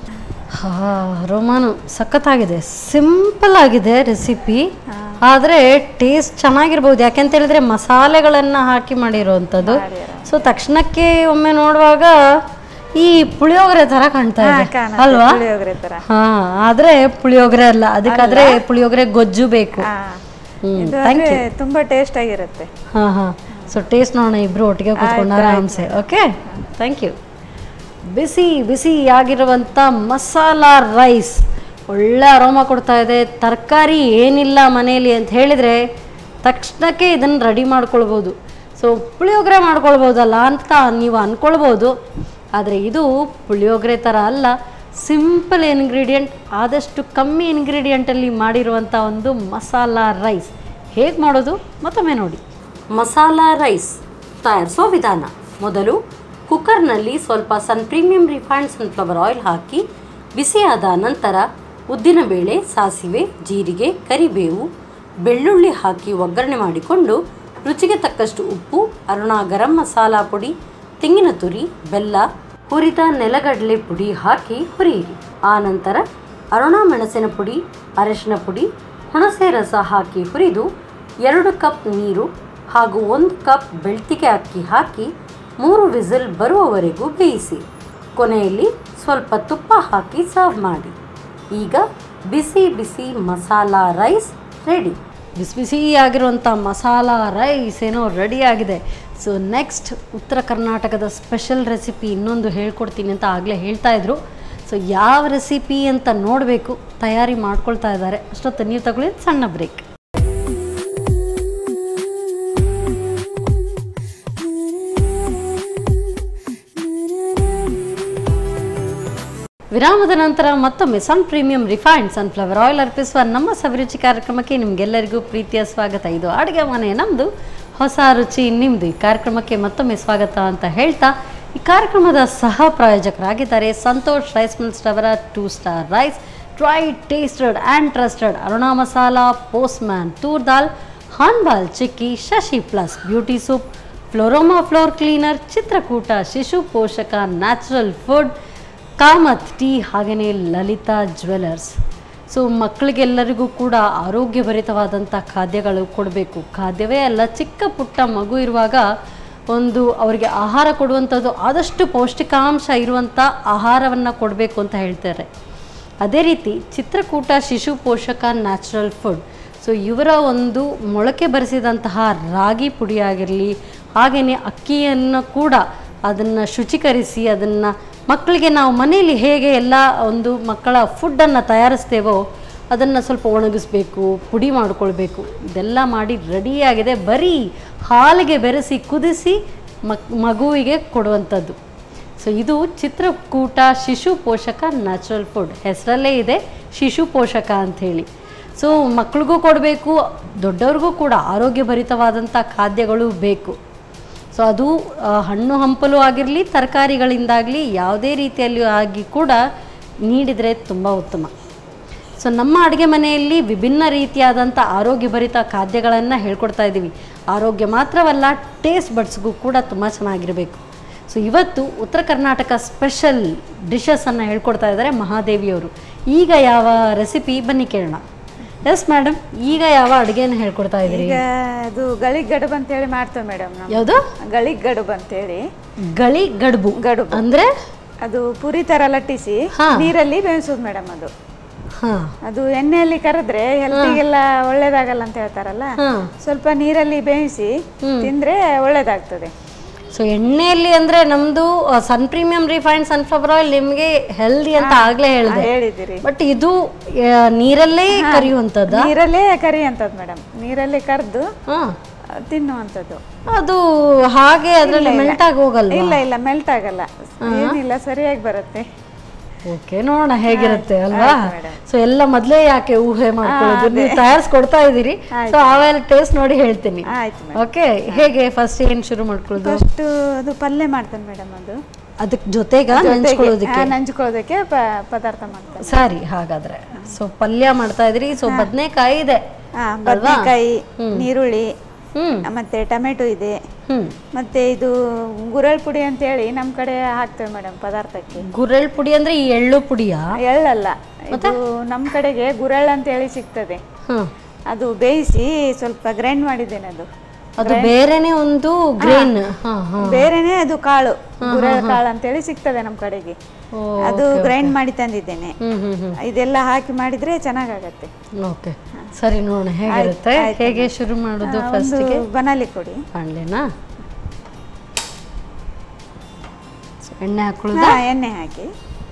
ಹಾ ರೋಮಾನು ಸಖತ್ತಾಗಿದೆ ಸಿಂಪಲ್ ಆಗಿದೆ ರೆಸಿಪಿ ಆದರೆ ಟೇಸ್ಟ್ ಚೆನ್ನಾಗಿರ್ಬೋದು ಯಾಕೆಂತ ಹೇಳಿದ್ರೆ ಮಸಾಲೆಗಳನ್ನು ಹಾಕಿ ಮಾಡಿರೋವಂಥದ್ದು ಸೊ ತಕ್ಷಣಕ್ಕೆ ಒಮ್ಮೆ ನೋಡುವಾಗ ಈ ಪುಳಿಯೋಗರೆ ಥರ ಕಾಣ್ತಾ ಇದೆ ಅಲ್ವಾ ಪುಳಿಯೋಗರೆ ಥರ ಹಾ ಆದ್ರೆ ಪುಳಿಯೋಗರೆ ಅಲ್ಲ ಅದಕ್ಕಾದ್ರೆ ಪುಳಿಯೋಗರೆ ಗೊಜ್ಜು ಬೇಕು ಹಾ. ಹ್ಮ್ ಇದು ಆದ್ರೆ ತುಂಬಾ ಟೇಸ್ಟ್ ಆಗಿರುತ್ತೆ ಹಾ ಹಾ ಸೊ ಟೇಸ್ಟ್ ನೋಡೋಣ ಇಬ್ರು ಒಟ್ಟಿಗೆ ಕೂತ್ಕೊಂಡು ಆರಾಮ್ಸೆ ಓಕೆ ಥ್ಯಾಂಕ್ ಯು ಬಿಸಿ ಬಿಸಿ ಆಗಿರುವಂಥ ಮಸಾಲ ರೈಸ್ ಒಳ್ಳೆ ಅರೋಮ ಕೊಡ್ತಾ ಇದೆ ತರಕಾರಿ ಏನಿಲ್ಲ ಮನೆಯಲ್ಲಿ ಅಂತ ಹೇಳಿದರೆ ತಕ್ಷಣಕ್ಕೆ ಇದನ್ನು ರೆಡಿ ಮಾಡ್ಕೊಳ್ಬೋದು ಸೊ ಪುಳಿಯೋಗರೆ ಮಾಡ್ಕೊಳ್ಬೋದಲ್ಲ ಅಂತ ನೀವು ಅಂದ್ಕೊಳ್ಬೋದು ಆದರೆ ಇದು ಪುಳಿಯೋಗರೆ ಥರ ಅಲ್ಲ ಸಿಂಪಲ್ ಇಂಗ್ರೀಡಿಯೆಂಟ್ ಆದಷ್ಟು ಕಮ್ಮಿ ಇಂಗ್ರೀಡಿಯೆಂಟಲ್ಲಿ ಮಾಡಿರುವಂಥ ಒಂದು ಮಸಾಲ ರೈಸ್ ಹೇಗೆ ಮಾಡೋದು ಮತ್ತೊಮ್ಮೆ ನೋಡಿ ಮಸಾಲ ರೈಸ್ ತಯಾರಿಸೋ ವಿಧಾನ ಮೊದಲು ಕುಕ್ಕರ್ನಲ್ಲಿ ಸ್ವಲ್ಪ sun premium refined sunflower oil ಹಾಕಿ ಬಿಸಿಯಾದ ನಂತರ ಉದ್ದಿನಬೇಳೆ ಸಾಸಿವೆ ಜೀರಿಗೆ ಕರಿಬೇವು ಬೆಳ್ಳುಳ್ಳಿ ಹಾಕಿ ಒಗ್ಗರಣೆ ಮಾಡಿಕೊಂಡು ರುಚಿಗೆ ತಕ್ಕಷ್ಟು ಉಪ್ಪು ಅರುಣ ಗರಂ ಮಸಾಲ ಪುಡಿ ತೆಂಗಿನ ತುರಿ ಬೆಲ್ಲ ಹುರಿದ ನೆಲಗಡಲೆ ಪುಡಿ ಹಾಕಿ ಹುರಿಯಿರಿ ಆ ನಂತರ ಅರುಣ ಮೆಣಸಿನ ಪುಡಿ ಅರಿಶಿನ ಪುಡಿ ಹುಣಸೆ ರಸ ಹಾಕಿ ಹುರಿದು ಎರಡು ಕಪ್ ನೀರು ಹಾಗೂ ಒಂದು ಕಪ್ ಬೆಳ್ತಿಗೆ ಅಕ್ಕಿ ಹಾಕಿ ಮೂರು ವಿಸಿಲ್ ಬರುವವರೆಗೂ ಬೇಯಿಸಿ ಕೊನೆಯಲ್ಲಿ ಸ್ವಲ್ಪ ತುಪ್ಪ ಹಾಕಿ ಸರ್ವ್ ಮಾಡಿ ಈಗ ಬಿಸಿ ಬಿಸಿ ಮಸಾಲ ರೈಸ್ ರೆಡಿ ಬಿಸಿ ಬಿಸಿ ಆಗಿರುವಂಥ ಮಸಾಲ ರೈಸ್ ಏನೋ ರೆಡಿ ಆಗಿದೆ ಸೊ ನೆಕ್ಸ್ಟ್ ಉತ್ತರ ಕರ್ನಾಟಕದ ಸ್ಪೆಷಲ್ ರೆಸಿಪಿ ಇನ್ನೊಂದು ಹೇಳ್ಕೊಡ್ತೀನಿ ಅಂತ ಆಗಲೇ ಹೇಳ್ತಾ ಇದ್ರು ಸೊ ಯಾವ ರೆಸಿಪಿ ಅಂತ ನೋಡಬೇಕು ತಯಾರಿ ಮಾಡ್ಕೊಳ್ತಾ ಇದ್ದಾರೆ ಅಷ್ಟೊತ್ತು ನೀವು ತಗೊಳ್ಳಿ ಸಣ್ಣ ಬ್ರೇಕ್ ವಿರಾಮದ ನಂತರ ಮತ್ತೊಮ್ಮೆ sun premium refined sunflower oil ಅರ್ಪಿಸುವ ನಮ್ಮ ಸವಿರುಚಿ ಕಾರ್ಯಕ್ರಮಕ್ಕೆ ನಿಮಗೆಲ್ಲರಿಗೂ ಪ್ರೀತಿಯ ಸ್ವಾಗತ ಇದು ಅಡುಗೆ ಮನೆ ನಮ್ಮದು ಹೊಸ ರುಚಿ ನಿಮ್ಮದು ಈ ಕಾರ್ಯಕ್ರಮಕ್ಕೆ ಮತ್ತೊಮ್ಮೆ ಸ್ವಾಗತ ಅಂತ ಹೇಳ್ತಾ ಈ ಕಾರ್ಯಕ್ರಮದ ಸಹ ಪ್ರಾಯೋಜಕರಾಗಿದ್ದಾರೆ ಸಂತೋಷ್ ರೈಸ್ ಮಿಲ್ಸ್ ಅವರ two star rice try tasted and trusted Aruna masala postman toor dal Hanbal chikki Shashi plus beauty soap Florama floor cleaner Chitrakoota Shishu Poshaka natural food Kamath tea ಹಾಗೆಯೇ ಲಲಿತಾ ಜ್ಯುವೆಲರ್ಸ್ ಸೊ ಮಕ್ಕಳಿಗೆಲ್ಲರಿಗೂ ಕೂಡ ಆರೋಗ್ಯಭರಿತವಾದಂಥ ಖಾದ್ಯಗಳು ಕೊಡಬೇಕು ಖಾದ್ಯವೇ ಅಲ್ಲ ಚಿಕ್ಕ ಪುಟ್ಟ ಮಗು ಇರುವಾಗ ಒಂದು ಅವರಿಗೆ ಆಹಾರ ಕೊಡುವಂಥದ್ದು ಆದಷ್ಟು ಪೌಷ್ಟಿಕಾಂಶ ಇರುವಂಥ ಆಹಾರವನ್ನು ಕೊಡಬೇಕು ಅಂತ ಹೇಳ್ತಾರೆ ಅದೇ ರೀತಿ Chitrakoot Shishu Poshaka natural food so ಇವರ ಒಂದು ಮೊಳಕೆ ಬರೆಸಿದಂತಹ ರಾಗಿ ಪುಡಿ ಆಗಿರಲಿ ಹಾಗೆಯೇ ಅಕ್ಕಿಯನ್ನು ಕೂಡ ಅದನ್ನು ಶುಚೀಕರಿಸಿ ಅದನ್ನು ಮಕ್ಕಳಿಗೆ ನಾವು ಮನೆಯಲ್ಲಿ ಹೇಗೆ ಎಲ್ಲ ಒಂದು ಮಕ್ಕಳ ಫುಡ್ಡನ್ನು ತಯಾರಿಸ್ತೇವೋ ಅದನ್ನು ಸ್ವಲ್ಪ ಒಣಗಿಸ್ಬೇಕು ಪುಡಿ ಮಾಡ್ಕೊಳ್ಬೇಕು ಇದೆಲ್ಲ ಮಾಡಿ ರೆಡಿಯಾಗಿದೆ ಬರೀ ಹಾಲಿಗೆ ಬೆರೆಸಿ ಕುದಿಸಿ ಮಕ್ ಮಗುವಿಗೆ ಕೊಡುವಂಥದ್ದು ಸೊ ಇದು ಚಿತ್ರಕೂಟ ಶಿಶು ಪೋಷಕ ನ್ಯಾಚುರಲ್ ಫುಡ್ ಹೆಸರಲ್ಲೇ ಇದೆ ಶಿಶು ಪೋಷಕ ಅಂಥೇಳಿ ಸೊ ಮಕ್ಳಿಗೂ ಕೊಡಬೇಕು ದೊಡ್ಡವ್ರಿಗೂ ಕೂಡ ಆರೋಗ್ಯಭರಿತವಾದಂಥ ಖಾದ್ಯಗಳು ಬೇಕು ಸೊ ಅದು ಆ, ಹಣ್ಣು ಹಂಪಲು ಆಗಿರಲಿ ತರಕಾರಿಗಳಿಂದಾಗಲಿ ಯಾವುದೇ ರೀತಿಯಲ್ಲಿ ಆಗಿ ಕೂಡ ನೀಡಿದರೆ ತುಂಬ ಉತ್ತಮ ಸೊ ನಮ್ಮ ಅಡುಗೆ ಮನೆಯಲ್ಲಿ ವಿಭಿನ್ನ ರೀತಿಯಾದಂಥ ಆರೋಗ್ಯಭರಿತ ಖಾದ್ಯಗಳನ್ನು ಹೇಳ್ಕೊಡ್ತಾ ಇದ್ದೀವಿ ಆರೋಗ್ಯ ಮಾತ್ರವಲ್ಲ ಟೇಸ್ಟ್ ಬಡ್ಸ್ಗೂ ಕೂಡ ತುಂಬ ಚೆನ್ನಾಗಿರಬೇಕು ಸೊ ಇವತ್ತು ಉತ್ತರ ಕರ್ನಾಟಕ ಸ್ಪೆಷಲ್ ಡಿಶಸನ್ನು ಹೇಳ್ಕೊಡ್ತಾ ಇದ್ದಾರೆ ಮಹಾದೇವಿಯವರು ಈಗ ಯಾವ ರೆಸಿಪಿ ಬನ್ನಿ ಕೇಳೋಣ ಎಸ್ ಮೇಡಮ್ ಈಗ ಯಾವ ಅಡುಗೆನ ಹೇಳ್ಕೊಡ್ತಾ ಇದ್ದೀರಿ ಈಗ ಅದು ಗಳಿಗ್ ಗಡುಬು ಅಂತೇಳಿ ಮಾಡ್ತೇವೆ ಮೇಡಮ್ ನಾವು ಯಾವುದು ಗಳಿಗ್ ಗಡುಬು ಅಂತೇಳಿ ಗಳಿ ಗಡ್ಬು ಗಡುಬು ಅಂದರೆ ಅದು ಪುರಿ ತರ ಲಟ್ಟಿಸಿ ಹಾ. ನೀರಲ್ಲಿ ಬೇಯಿಸೋದು ಮೇಡಮ್ ಅದು ಹಾ ಅದು ಎಣ್ಣೆಯಲ್ಲಿ ಕರೆದ್ರೆ ಹೆಲ್ತಿಗೆಲ್ಲ ಒಳ್ಳೇದಾಗಲ್ಲ ಅಂತ ಹೇಳ್ತಾರಲ್ಲ ಹಾ ಸ್ವಲ್ಪ ನೀರಲ್ಲಿ ಬೇಯಿಸಿ ತಿಂದ್ರೆ ಒಳ್ಳೇದಾಗ್ತದೆ ಸೊ ಎಣ್ಣೆಯಲ್ಲಿ ಅಂದ್ರೆ ನಮ್ದು sun premium refined sunflower oil ನಿಮಗೆ ಹೆಲ್ದಿ ಅಂತ ಆಗ್ಲೇ ಹೇಳಿದೆ ಹೇಳಿದಿರಿ ಬಟ್ ಇದು ಆ, ನೀರಲ್ಲೇ ಕರಿಯುವಂಥದ್ದು ನೀರಲ್ಲೇ ಕರಿಯಂತದ್ದು ಮೇಡಮ್ ನೀರಲ್ಲೇ ಕರೆದು ಹಾ ತಿನ್ನುವಂಥದ್ದು ಅದು ಹಾಗೆ ಅದರಲ್ಲಿ ಮೆಲ್ಟ್ ಆಗಿ ಹೋಗಲ್ಲ ಇಲ್ಲ ಇಲ್ಲ ಮೆಲ್ಟ್ ಆಗಲ್ಲ ಏನಿಲ್ಲ ಸರಿಯಾಗಿ ಬರುತ್ತೆ ಓಕೆ ನೋಡೋಣ ಹೇಗಿರುತ್ತೆ ಅಲ್ವಾ ಆಯ್ತು madam. ಸೊ ಎಲ್ಲ ಮೊದಲೇ ಯಾಕೆ ಊಹೆ ಮಾಡ್ಕೊಳ್ಳೋದು ನೀವು ತಯಾರಿಸ್ಕೊಡ್ತಾ ಇದ್ದೀರಿ ಸೊ ಆಮೇಲೆ ಟೇಸ್ಟ್ ನೋಡಿ ಹೇಳ್ತೀನಿ ಆಯ್ತು ಮೇಡಮ್ ಓಕೆ ಹೇಗೆ ಫಸ್ಟ್ ಏನ್ ಶುರು ಮಾಡ್ಕೊಳ್ಳೋದು ಫಸ್ಟ್ ಅದು ಪಲ್ಯ ಮಾಡ್ತೇನೆ ಮೇಡಮ್ ಅದು ಅದಕ್ಕೆ ಜೊತೆಗ ನೆಂಚ್ಕೊಳ್ಳೋದಕ್ಕೆ ಆ, ನಂಚ್ಕೊಳ್ಳೋದಕ್ಕೆ ಪ- ಪದಾರ್ಥ ಮಾಡ್ತೇನೆ ಸರಿ ಹಾಗಾದ್ರೆ ಸೊ ಪಲ್ಯ ಮಾಡ್ತಾ ಇದ್ರಿ ಸೊ ಬದನೆಕಾಯಿ ಇದೆ ಹಾ ಬದನೆಕಾಯಿ ನೀರುಳ್ಳಿ ಹ್ಮ್ ಮತ್ತೆ ಟೊಮೆಟೊ ಇದೆ ಹ್ಮ್ ಮತ್ತೆ ಇದು ಗುರಳ್ ಪುಡಿ ಅಂತೇಳಿ ನಮ್ಮ ಕಡೆ ಹಾಕ್ತೇವೆ ಮೇಡಮ್ ಪದಾರ್ಥಕ್ಕೆ ಗುರೆಳ್ ಪುಡಿ ಅಂದ್ರೆ ಈ ಎಳ್ಳು ಪುಡಿಯಾ ಎಳ್ಳಲ್ಲ ಇದು ನಮ್ಮ ಕಡೆಗೆ ಗುರಳ್ ಅಂತೇಳಿ ಸಿಗ್ತದೆ ಹ್ಮ್ ಅದು ಬೇಯಿಸಿ ಸ್ವಲ್ಪ ಗ್ರೈಂಡ್ ಮಾಡಿದ್ದೇನೆ ಅದು ಅದು ಬೇರೆನೆ ಒಂದು ಗ್ರೇನ್ ಹಾ ಹಾ ಬೇರೆನೆ ಅದು ಕಾಳು ಗುರಳ್ ಕಾಳು ಅಂತೇಳಿ ಸಿಗ್ತದೆ ನಮ್ಮ ಕಡೆಗೆ ಓ, ಅದು ಗ್ರೈಂಡ್ ಮಾಡಿ ತಂದಿದ್ದೇನೆ ಹ್ಮ್ ಹ್ಮ್ ಹ್ಮ್ ಇದೆಲ್ಲ ಹಾಕಿ ಮಾಡಿದ್ರೆ ಚೆನ್ನಾಗಾಗತ್ತೆ ಓಕೆ ಸರಿ ನೋಡೋಣ ಹೇಗಿರುತ್ತೆ ಹೇಗೆ ಶುರು ಮಾಡೋದು ಒಂದು ಫಸ್ಟಿಗೆ ಬನಾಲಿ ಕೊಡಿ ಬಾಣಲೆನಾ ಸೊ, ಎಣ್ಣೆ ಹಾಕೊಳ್ಳೋದು ಹಾ ಎಣ್ಣೆ ಹಾಕಿ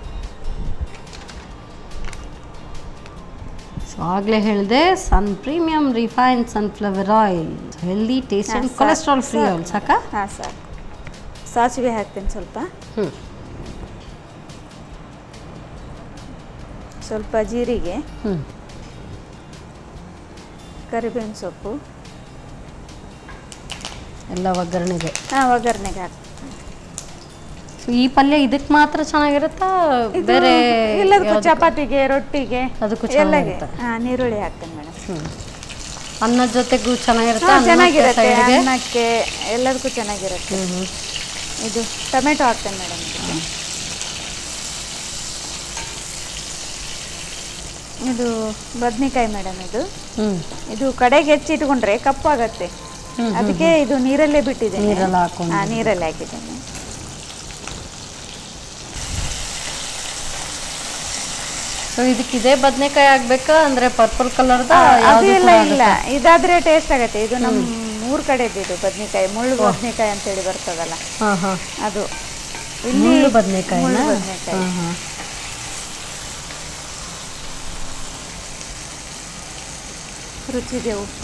ಸೊ ಆಗಲೇ ಹೇಳಿದೆ sun premium refined sunflower oil healthy taste and cholesterol free oil ಸಾಕಾ ಹಾ ಸಾಕು ಸಾಸಿವೆ ಹಾಕ್ತೇನೆ ಸ್ವಲ್ಪ ಹ್ಞೂ ಸ್ವಲ್ಪ ಜೀರಿಗೆ ಹ್ಞೂ ಕರಿಬೇವಿನ ಸೊಪ್ಪು ಎಲ್ಲ ಒಗ್ಗರಣೆಗೆ ಹಾ ಒಗ್ಗರಣೆಗೆ ಹಾಕಿ ಸೊ ಈ ಪಲ್ಯ ಇದಕ್ಕೆ ಮಾತ್ರ ಚೆನ್ನಾಗಿರುತ್ತಾ ಬೇರೆ ಎಲ್ಲದಕ್ಕೂ ಚಪಾತಿಗೆ ರೊಟ್ಟಿಗೆ ಅದಕ್ಕೂ ಎಲ್ಲಗೆ ಚೆನ್ನಾಗಿರುತ್ತೆ ಹಾ ನೀರುಳ್ಳಿ ಹಾಕ್ತೇನೆ ಮೇಡಮ್ ಹ್ಞೂ ಅನ್ನದ ಜೊತೆಗೂ ಚೆನ್ನಾಗಿರುತ್ತಾ ಹಾ ಅನ್ನಕ್ಕೆ ಚೆನ್ನಾಗಿರುತ್ತೆ ಸೈಡ್ಗೆ ಅನ್ನಕ್ಕೆ ಎಲ್ಲದಕ್ಕೂ ಚೆನ್ನಾಗಿರುತ್ತೆ ಹ್ಞೂ ಹ್ಞೂ ಇದು ಟೊಮೆಟೊ ಹಾಕ್ತೇನೆ ಮೇಡಮ್ ಇದು ಬದ್ನಿಕಾಯಿ ಮೇಡಮ್ ಇದು ಹ್ಞೂ ಇದು ಕಡೆಗೆ ಹೆಚ್ಚಿಟ್ಕೊಂಡ್ರೆ ಕಪ್ಪಾಗತ್ತೆ ಅದಕ್ಕೆ ಇದು ನೀರಲ್ಲೇ ಬಿಟ್ಟಿದ್ದೇನೆ ನೀರೆಲ್ಲ ಹಾಕೊಂಡು ಹಾ ನೀರಲ್ಲಿ ಹಾಕಿದ್ದೇನೆ ಸೊ ಇದಕ್ಕೆ ಇದೇ ಬದನೆಕಾಯಿ ಆಗ್ಬೇಕಾ ಅಂದ್ರೆ ಪರ್ಪಲ್ ಕಲರ್ದ ಅದು ಎಲ್ಲ ಇಲ್ಲ ಇದಾದ್ರೆ ಟೇಸ್ಟ್ ಆಗತ್ತೆ ಇದು ನಮ್ಮ ಊರ್ ಕಡೆದು ಇದು ಬದ್ನಿಕಾಯಿ ಮುಳ್ಳು ಬದ್ನಿಕಾಯಿ ಅಂತೇಳಿ ಬರ್ತದಲ್ಲ ಹಾಂ ಹಾಂ ಅದು ಮುಳ್ಳು ಬದನೆಕಾಯಿನ ಮುಳ್ಳು ಬದ್ನೆಕಾಯಿ. ಹಾಂ ಹಾಂ ರುಚಿಗೆ ಉಪ್ಪು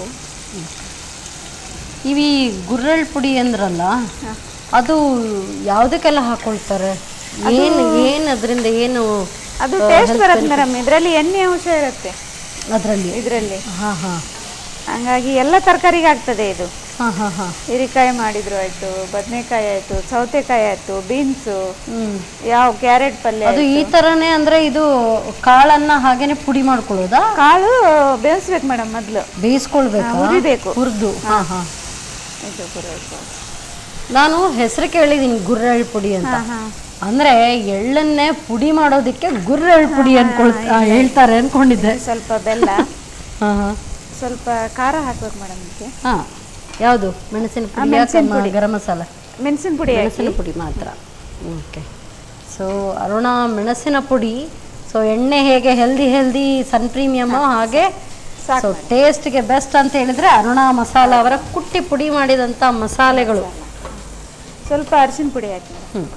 ಇವಿ ಗುರ್ರಳ್ ಪುಡಿ ಅಂದ್ರಲ್ಲ ಅದು ಯಾವುದಕ್ಕೆಲ್ಲ ಹಾಕೊಳ್ತಾರೆ ಏನು ಏನು ಅದರಿಂದ ಏನು ಅದು ಟೇಸ್ಟ್ ಬರುತ್ತೆ ಮೇಡಮ್ ಇದರಲ್ಲಿ ಎಣ್ಣೆ ಅಂಶ ಇರುತ್ತೆ ಅದರಲ್ಲಿ ಇದರಲ್ಲಿ ಹಾಂ ಹಾಂ ಹಂಗಾಗಿ ಎಲ್ಲ ತರಕಾರಿಗೆ ಆಗ್ತದೆ ಇದು ಹಾಂ ಹಾಂ ಹಾಂ ಹೀರಿಕಾಯಿ ಮಾಡಿದ್ರು ಆಯ್ತು ಬದನೆಕಾಯಿ ಆಯ್ತು ಸೌತೆಕಾಯಿ ಆಯ್ತು ಬೀನ್ಸು ಹ್ಞೂ ಯಾವ ಕ್ಯಾರೆಟ್ ಪಲ್ಯ ಅದು ಈ ಥರನೇ ಅಂದರೆ ಇದು ಕಾಳನ್ನ ಹಾಗೇನೆ ಪುಡಿ ಮಾಡ್ಕೊಳ್ಳೋದಾ ಕಾಳು ಬೇಯಿಸ್ಬೇಕು ಮೇಡಮ್ ಮೊದಲು ಬೇಯಿಸ್ಕೊಳ್ಬೇಕಾ ಹುರಿಬೇಕು. ಹುರಿದು ಹಾಂ ಹಾಂ ಇದು ಗುರಳ್ಳು. ನಾನು ಹೆಸರು ಕೇಳಿದ್ದೀನಿ ಗುರ್ರಳ್ ಪುಡಿ ಅಂತ ಹಾ ಹಾ ಅಂದ್ರೆ ಎಳ್ಳನ್ನೇ ಪುಡಿ ಮಾಡೋದಕ್ಕೆ ಗುರ್ರಳ್ ಪುಡಿ ಅನ್ಕೊಳ್ ಆ, ಹೇಳ್ತಾರೆ ಅನ್ಕೊಂಡಿದ್ದೆ ಸ್ವಲ್ಪ ಬೆಲ್ಲ ಹಾ ಹಾ ಸ್ವಲ್ಪ ಖಾರ ಹಾಕ್ಬೇಕು ಮೇಡಮ್ ಇದಕ್ಕೆ ಹಾ ಯಾವುದು ಮೆಣಸಿನ ಪುಡಿ ಮೆಣಸಿನ ಯಾಕಮ್ಮ ಪುಡಿ. ಗರಂ ಮಸಾಲ ಮೆಣಸಿನ ಪುಡಿ ಹಾಕಿ ಮೆಣಸಿನ ಪುಡಿ ಮಾತ್ರ ಓಕೆ ಸೊ ಅರುಣ ಮೆಣಸಿನ ಪುಡಿ ಸೊ ಎಣ್ಣೆ ಹೇಗೆ ಹೆಲ್ದಿ ಹೆಲ್ದಿ ಸನ್ ಪ್ರೀಮಿಯಮ್ ಹಾಗೆ ಸೊ ಟೇಸ್ಟ್ಗೆ ಬೆಸ್ಟ್ ಅಂತ ಹೇಳಿದ್ರೆ ಅರುಣ ಮಸಾಲ ಅವರ ಕುಟ್ಟಿ ಪುಡಿ ಮಾಡಿದಂಥ ಮಸಾಲೆಗಳು ಸ್ವಲ್ಪ ಅರಿಶಿನ ಪುಡಿ ಹಾಕಿ ಮೇಡಮ್ ಹ್ಮ್.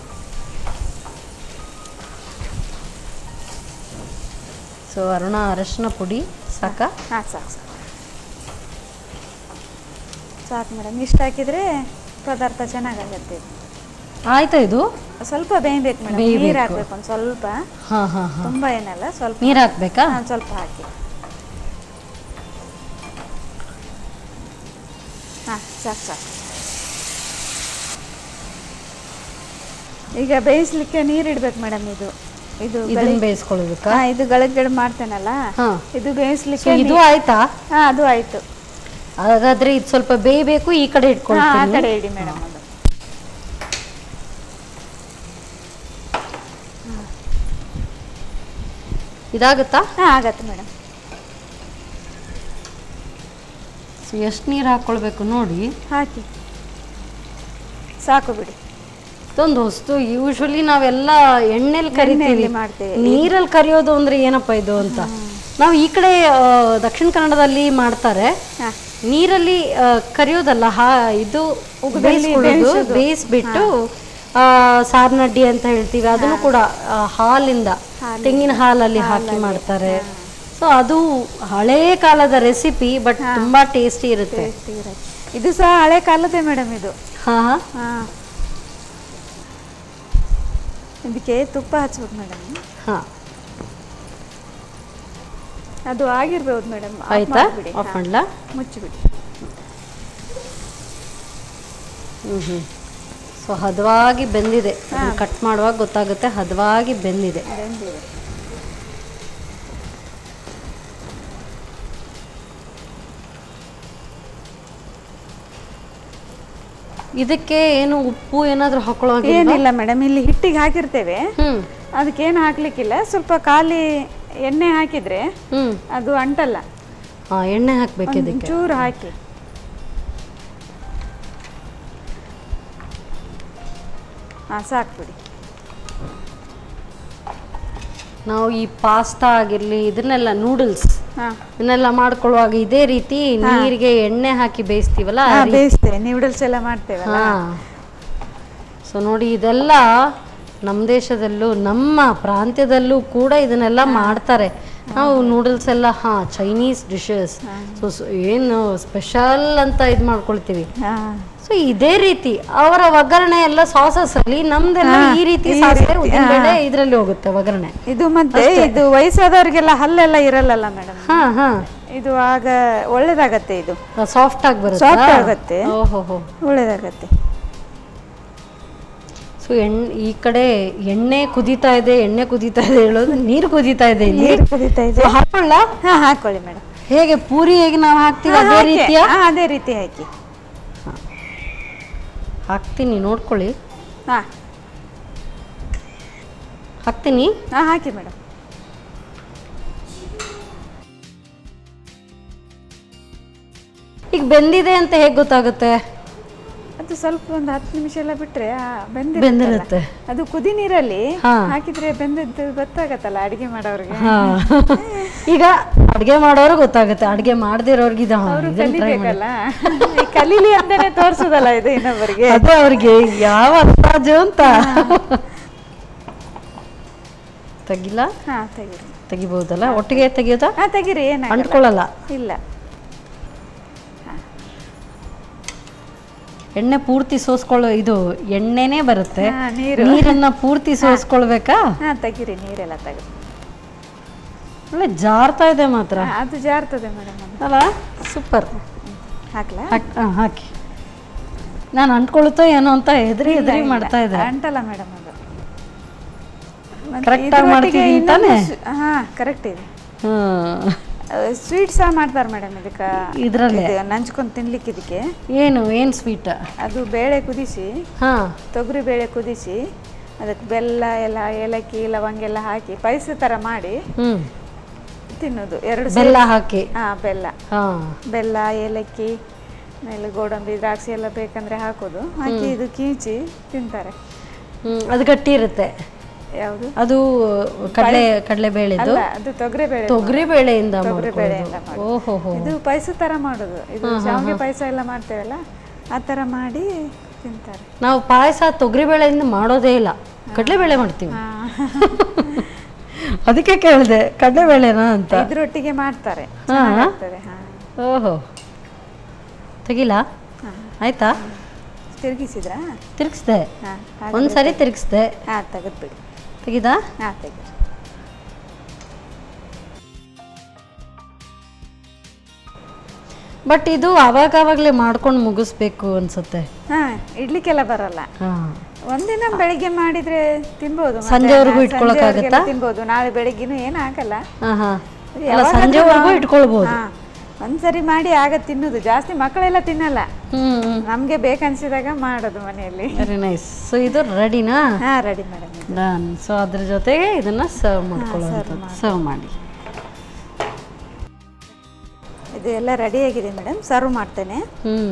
ಸೊ ಅರುಣ ಅರಶಿನ ಪುಡಿ ಸಾಕಾ ಹಾಂ ಸಾಕು ಸಾಕು ಸಾಕು ಮೇಡಮ್ ಇಷ್ಟು ಹಾಕಿದರೆ ಪದಾರ್ಥ ಚೆನ್ನಾಗಾಗತ್ತೆ ಇದು. ಆಯ್ತಾ ಇದು ಸ್ವಲ್ಪ ಬೇಯಬೇಕು ಮೇಡಮ್ ಬೇಯ್ಬೇಕು. ನೀರು ಹಾಕ್ಬೇಕು ಒಂದು ಸ್ವಲ್ಪ ಹಾ ಹಾ ಹಾ ತುಂಬ ಏನಲ್ಲ ಸ್ವಲ್ಪ ನೀರು ಹಾಕ್ಬೇಕಾ ಹಾಂ ಸ್ವಲ್ಪ ಹಾಕಿ ಹಾಂ ಸಾಕು ಸಾಕು ಈಗ ಬೇಯಿಸ್ಲಿಕ್ಕೆ ನೀರು ಇಡ್ಬೇಕು ಮೇಡಮ್ ಇದು ಇದು ಇದನ್ನ ಬೇಯಿಸ್ಕೊಳ್ಳೋದಕ್ಕ ಹಾಂ ಇದು ಗಳಗಡೆ ಮಾಡ್ತೇನಲ್ಲ ಹಾ ಇದು ಸೊ ಬೇಯಿಸ್ಲಿಕ್ಕೆ ಇದು ಆಯ್ತಾ ಹಾಂ ಅದು ಆಯಿತು ಹಾಗಾದ್ರೆ ಇದು ಸ್ವಲ್ಪ ಬೇಯಬೇಕು ಈ ಕಡೆ ಹಾಂ ಆ ಇಟ್ಕೊಳ್ತೀನಿ ಕಡೆ ಇಡಿ ಮೇಡಮ್ ಅದು ಇದಾಗುತ್ತಾ ಹಾಂ ಆಗತ್ತೆ ಮೇಡಮ್ ಸೊ ಎಷ್ಟು ನೀರು ಹಾಕ್ಕೊಳ್ಬೇಕು ನೋಡಿ ಹಾಕಿ ಸಾಕು ಬಿಡಿ ಇದೊಂದು ವಸ್ತು ಯೂಶ್ವಲಿ ನಾವೆಲ್ಲ ಎಣ್ಣೆಲಿ ಕರಿತೀವಿ ಎಣ್ಣೆಯಲ್ಲಿ ಮಾಡ್ತೇವೆ. ನೀರಲ್ಲಿ ಕರಿಯೋದು ಅಂದ್ರೆ ಏನಪ್ಪ ಇದು ಅಂತ ನಾವು ಈ ಕಡೆ ಆ, ದಕ್ಷಿಣ ಕನ್ನಡದಲ್ಲಿ ಮಾಡ್ತಾರೆ ಹಾ. ನೀರಲ್ಲಿ ಆ, ಕರಿಯೋದಲ್ಲ ಹಾ ಇದು ಬೇಯಿಸ್ಕೊಳ್ಳೋದು ಬೇಯಿಸ್ಬಿಟ್ಟು ಆ, ಸಾರ್ನಡ್ಡಿ ಅಂತ ಹೇಳ್ತೀವಿ ಅದನ್ನು ಕೂಡ ಆ, ಹಾಲಿಂದ ತೆಂಗಿನ ಹಾಲಲ್ಲಿ ಹಾಕಿ ಮಾಡ್ತಾರೆ ಸೊ ಅದು ಹಳೇ ಕಾಲದ ರೆಸಿಪಿ ಬಟ್ ತುಂಬಾ ಟೇಸ್ಟಿ ಇರುತ್ತೆ ಟೇಸ್ಟಿ ಇರುತ್ತೆ ಇದು ಸಹ ಹಳೆ ಕಾಲದೇ ಮೇಡಮ್ ಇದು ಹಾ ಹಾ ಹಾ ಇದಕ್ಕೆ ತುಪ್ಪ ಹಚ್ಬೇಕು ಮೇಡಮ್ ಹಾ ಅದು ಆಗಿರ್ಬೋದು ಮೇಡಮ್ ಆಯ್ತಾ ಆಫ್ ಮಾಡ್ಲಾ ಮುಚ್ಚಿಬಿಡಿ ಹ್ಮ್ ಹ್ಮ್ ಸೊ ಹದವಾಗಿ ಬೆಂದಿದೆ ಕಟ್ ಮಾಡುವಾಗ ಗೊತ್ತಾಗುತ್ತೆ ಹದವಾಗಿ ಬೆಂದಿದೆ ಬೆಂದಿದೆ ಇದಕ್ಕೆ ಏನು ಉಪ್ಪು ಏನಾದ್ರೂ ಹಾಕೊಳ್ಳೋಕೆ ಏನಿಲ್ಲ ಮೇಡಮ್ ಇಲ್ಲಿ ಹಿಟ್ಟಿಗೆ ಹಾಕಿರ್ತೇವೆ ಹ್ಮ್ ಅದಕ್ಕೇನು ಹಾಕ್ಲಿಕ್ಕಿಲ್ಲ ಸ್ವಲ್ಪ ಖಾಲಿ ಎಣ್ಣೆ ಹಾಕಿದ್ರೆ ಹ್ಮ್ ಅದು ಅಂಟಲ್ಲ ಹಾ ಎಣ್ಣೆ ಹಾಕ್ಬೇಕು ಇದಕ್ಕೆ ಚೂರು ಹಾಕಿ ಹಾಂ ಸಾಕು ಬಿಡಿ ನಾವು ಈ ಪಾಸ್ತಾ ಆಗಿರ್ಲಿ ಇದನ್ನೆಲ್ಲ ನೂಡಲ್ಸ್ ಹಾಂ ಇದನ್ನೆಲ್ಲ ಮಾಡ್ಕೊಳ್ಳುವಾಗ ಇದೇ ರೀತಿ ನೀರಿಗೆ ಎಣ್ಣೆ ಹಾಕಿ ಬೇಯಿಸ್ತೀವಲ್ಲ ಆ ಹಾಂ ರೀತಿ. ಬೇಯಿಸ್ತೇವೆ ನ್ಯೂಡಲ್ಸ್ ಎಲ್ಲ ಮಾಡ್ತೇವಲ್ಲ ಹಾ ಸೊ ನೋಡಿ ಇದೆಲ್ಲ ನಮ್ಮ ದೇಶದಲ್ಲೂ ನಮ್ಮ ಪ್ರಾಂತ್ಯದಲ್ಲೂ ಕೂಡ ಇದನ್ನೆಲ್ಲ ಮಾಡ್ತಾರೆ ನಾವು ನೂಡಲ್ಸ್ ಎಲ್ಲ ಹಾ ಚೈನೀಸ್ ಡಿಶಸ್ ಸೊ ಏನು ಸ್ಪೆಷಲ್ ಅಂತ ಇದು ಮಾಡ್ಕೊಳ್ತೀವಿ ಹಾಂ ಸೊ ಇದೇ ರೀತಿ ಅವರ ಒಗ್ಗರಣೆ ಎಲ್ಲ ಸಾಸಸ್ ಅಲ್ಲಿ ನಮ್ದೆಲ್ಲ ಹಾ, ಈ ರೀತಿ ಈ ಸಾಸಿವೆ ರೀತಿ, ಉದ್ದಿನಬೇಳೆ ಇದರಲ್ಲಿ ಹೋಗುತ್ತೆ ಒಗ್ಗರಣೆ ಇದು ಮತ್ತೆ ಇದು ವಯಸ್ಸಾದವರಿಗೆಲ್ಲ ಹಲ್ಲೆಲ್ಲ ಇರಲ್ಲಲ್ಲ ಮೇಡಮ್ ಹಾ ಹಾ ಇದು ಆಗ ಒಳ್ಳೇದಾಗತ್ತೆ ಇದು ಸಾಫ್ಟ್ ಆಗಿ ಬರುತ್ತೆ ಸಾಫ್ಟ್ ಆಗತ್ತೆ ಓಹೋ ಹೋ ಒಳ್ಳೇದಾಗತ್ತೆ ಸೊ ಎಣ್ಣೆ ಈ ಕಡೆ ಎಣ್ಣೆ ಕುದೀತಾ ಇದೆ ಎಣ್ಣೆ ಕುದೀತಾ ಇದೆ ಹೇಳೋದು ನೀರು ಕುದೀತಾ ಇದೆ ಇಲ್ಲಿ ನೀರು ಕುದೀತಾ ಇದೆ So, ಹಾಕೊಳ್ಳ ಹಾ ಹಾಕೊಳ್ಳಿ ಮೇಡಮ್ ಹೇಗೆ ಪೂರಿ ಹೇಗೆ ನಾವು ಹಾಕ್ತೀವಿ ಅದೇ ರೀತಿಯ ಅದೇ ರೀತಿ ಹಾಕಿ ಹಾಕ್ತೀನಿ ನೋಡ್ಕೊಳ್ಳಿ ಹಾ ಹಾಕ್ತೀನಿ ಹಾ ಹಾಕಿ ಮೇಡಮ್ ಈಗ ಬೆಂದಿದೆ ಅಂತ ಹೇಗೆ ಗೊತ್ತಾಗುತ್ತೆ ಅದು ಸ್ವಲ್ಪ ಒಂದು ಹತ್ತು ನಿಮಿಷ ಎಲ್ಲ ಬಿಟ್ರೆ ಆ, ಬೆಂದಿರುತ್ತೆ. ಬೆಂದಿರುತ್ತೆ ಅದು ಕುದಿ ನೀರಲ್ಲಿ ಹಾ. ಹಾಕಿದ್ರೆ ಬೆಂದದ್ದು ಗೊತ್ತಾಗತ್ತಲ್ಲ ಅಡಿಗೆ ಮಾಡೋರಿಗೆ ಹಾ ಈಗ ಅಡ್ಗೆ ಮಾಡೋರು ಗೊತ್ತಾಗುತ್ತೆ ಅಡ್ಗೆ ಮಾಡದಿರೋರ್ಗೆ ಇದು ಹಾ, ಅವರು ಇದನ್ನ try ಮಾಡಿ. ಕಲಿಬೇಕಲ್ಲ ಈ ಕಲೀಲಿ ಅಂತಾನೆ ತೋರ್ಸೋದಲ್ಲ ಇದು ಇನ್ನೊಬ್ಬರಿಗೆ ಅದೇ ಅವ್ರಿಗೆ ಯಾವ ಅಂದಾಜು ಅಂತ ತೆಗಿಲ್ಲ ಹಾ ತೆಗೀರಿ ತೆಗಿಬಹುದಲ್ಲ ಒಟ್ಟಿಗೆ ತೆಗಿಯೋದಾ ಹಾ ತೆಗೀರಿ ಏನಾಗಲ್ಲ ಅಂಟ್ಕೊಳ್ಳಲ್ಲ ಇಲ್ಲ ಎಣ್ಣೆ ಪೂರ್ತಿ ಸೋಸ್ಕೊಳ್ಳೋ ಇದು ಎಣ್ಣೆನೇ ಬರುತ್ತೆ ಹಾ, ನೀರು. ನೀರನ್ನ ಪೂರ್ತಿ ಸೋಸ್ಕೊಳ್ಬೇಕಾ ಹಾ ತೆಗೀರಿ ನೀರೆಲ್ಲ ತೆಗೆದು ಒಳ್ಳೆ ಜಾರ್ತಾ ಇದೆ ಮಾತ್ರ ಹಾ, ಅದು ಜಾರ್ತದೆ ಮೇಡಮ್ ಅದು ಅಲ್ಲ ಸೂಪರ್ ಹಾಕ್ಲಾ ಹಾಕ್ ಆ, ಹಾಕಿ ನಾನು ಅಂಟ್ಕೊಳುತ್ತೋ ಏನೋ ಅಂತ ಹೆದರಿ ಹೆದರಿ ಮಾಡ್ತಾ ಇದ್ದೆ ಅಂಟಲ್ಲ ಮೇಡಮ್ ಅದು ಮತ್ತೆ Correct ಆಗಿ ಇದ್ರೊಟ್ಟಿಗೆ ಮಾಡ್ತಿದೀನಿ ಇನ್ನೊಂದು ತಾನೇ? ಸ್- ಹಾ ಕರೆಕ್ಟ್ ಇದೆ ಹ್ಮ್ ಸ್ವೀಟ್ ಸಹ ಮಾಡ್ತಾರೆ ಮೇಡಮ್ ಇದಕ್ಕೆ ಇದ್ರಲ್ಲೇ? ಇದು ನಂಚ್ಕೊಂಡು ತಿನ್ಲಿಕ್ಕೆ ಇದಕ್ಕೆ ಏನು ಏನು ಸ್ವೀಟ್ ಅದು ಬೇಳೆ ಕುದಿಸಿ ಹಾ ತೊಗರಿ ಬೇಳೆ ಕುದಿಸಿ ಅದಕ್ಕೆ ಬೆಲ್ಲ ಎಲ್ಲ ಏಲಕ್ಕಿ ಲವಂಗ ಎಲ್ಲ ಹಾಕಿ ಪಾಯಸ ಥರ ಮಾಡಿ ಹ್ಮ್ ತಿನ್ನೋದು ಎರಡು ಬೆಲ್ಲ ಹಾಕಿ ಹಾಂ ಬೆಲ್ಲ ಹಾ ಬೆಲ್ಲ ಏಲಕ್ಕಿ ಆಮೇಲೆ ಗೋಡಂಬಿ ದ್ರಾಕ್ಷಿ ಎಲ್ಲ ಬೇಕಂದ್ರೆ ಹಾಕೋದು ಹಾಕಿ ಇದು ಕೀಚಿ ತಿಂತಾರೆ ಹ್ಮ್ ಅದು ಗಟ್ಟಿ ಇರುತ್ತೆ ಯಾವುದು ಅದು ಕಡಲೆ ಕಡಲೆ ಬೇಳೆದು ಅಲ್ಲ ಅದು ತೊಗರಿ ಬೇಳೆ ತೊಗರಿ ಬೇಳೆಯಿಂದ ತೊಗರಿ ಬೇಳೆಯಿಂದ ಮಾಡ್ಕೊಳ್ಳೋದು ಮಾಡೋದು. ಓಹೋ ಹೋ ಇದು ಪಾಯಸ ಥರ ಮಾಡೋದು ಇದು ಶಾವಿಗೆ ಪಾಯಸ ಎಲ್ಲ ಮಾಡ್ತೇವಲ್ಲ ಆ ಥರ ಮಾಡಿ ತಿಂತಾರೆ ನಾವು ಪಾಯಸ ತೊಗರಿ ಬೇಳೆಯಿಂದ ಮಾಡೋದೇ ಇಲ್ಲ ಕಡಲೆಬೇಳೆ ಮಾಡ್ತೀವಿ ಹಾ. ಅದಕ್ಕೆ ಕೇಳಿದೆ ಕಡಲೆಬೇಳೆನಾ ಅಂತ ಇದ್ರೊಟ್ಟಿಗೆ ಮಾಡ್ತಾರೆ ಹಾ. ಚೆನ್ನಾಗಾಗ್ತದೆ ಹಾ ಓಹೋ ತೆಗಿಲ ಆಯ್ತಾ ತಿರುಗಿಸಿದ್ರಾ ಹಾಂ ತಿರ್ಗಿಸ್ದೆ ಹಾಗೆ ಒಂದ್ಸರಿ ತಿರ್ಗಿಸ್ದೆ ಹಾಂ ತೆಗೆದ್ಬಿಡಿ ತೆಗಿದಾ ಹಾಂ ತೆಗೆದು ಬಟ್ ಇದು ಅವಾಗ ಅವಾಗಲೇ ಮಾಡ್ಕೊಂಡು ಮುಗಿಸ್ಬೇಕು ಅನ್ಸುತ್ತೆ ಹಾಂ ಇಡ್ಲಿಕ್ಕೆಲ್ಲ ಬರಲ್ಲ ಹಾ ಒಂದಿನ ಬೆಳಿಗ್ಗೆ ಮಾಡಿದ್ರೆ ತಿನ್ಬೋದು ಮಧ್ಯಾಹ್ನ, ಸಂಜೆವರೆಗೂ ಇಟ್ಕೊಳಕ್ಕಾಗತ್ತಾ? ಸಂಜೆವರೆಗೆಲ್ಲ ತಿನ್ಬೋದು ನಾಳೆ ಬೆಳಿಗ್ಗೆನೂ ಏನು ಆಗಲ್ಲ ಹಾ ಹಾ ಅಲ್ಲ ಯಾವಾಗಾದ್ರೂ ಸಂಜೆವರೆಗೂ ನಾವು- ಇಟ್ಕೊಳ್ಬೋದು ಹಾ. ಒಂದ್ಸರಿ ಮಾಡಿ ಆಗ ತಿನ್ನೋದು ಜಾಸ್ತಿ ಮಕ್ಕಳೆಲ್ಲ ತಿನ್ನಲ್ಲ ಹ್ಮ್ ನಮ್ಗೆ ಬೇಕನ್ಸಿದಾಗ ಮಾಡೋದು ಮನೆಯಲ್ಲಿ ವೆರಿ ನೈಸ್ ಸೊ ಇದು ರೆಡಿನಾ ಹಾ ರೆಡಿ ಮೇಡಮ್ ಡನ್ ಸೊ ಅದ್ರ ಜೊತೆಗೆ ಇದನ್ನ ಸರ್ವ್ ಮಾಡ್ಕೊಳ್ಳೋಂಥದ್ದು ಸರ್ವ್ ಮಾಡಿ ಇದು ಎಲ್ಲ ರೆಡಿ ಆಗಿದೆ ಮೇಡಮ್ ಸರ್ವ್ ಮಾಡ್ತೇನೆ ಹ್ಮ್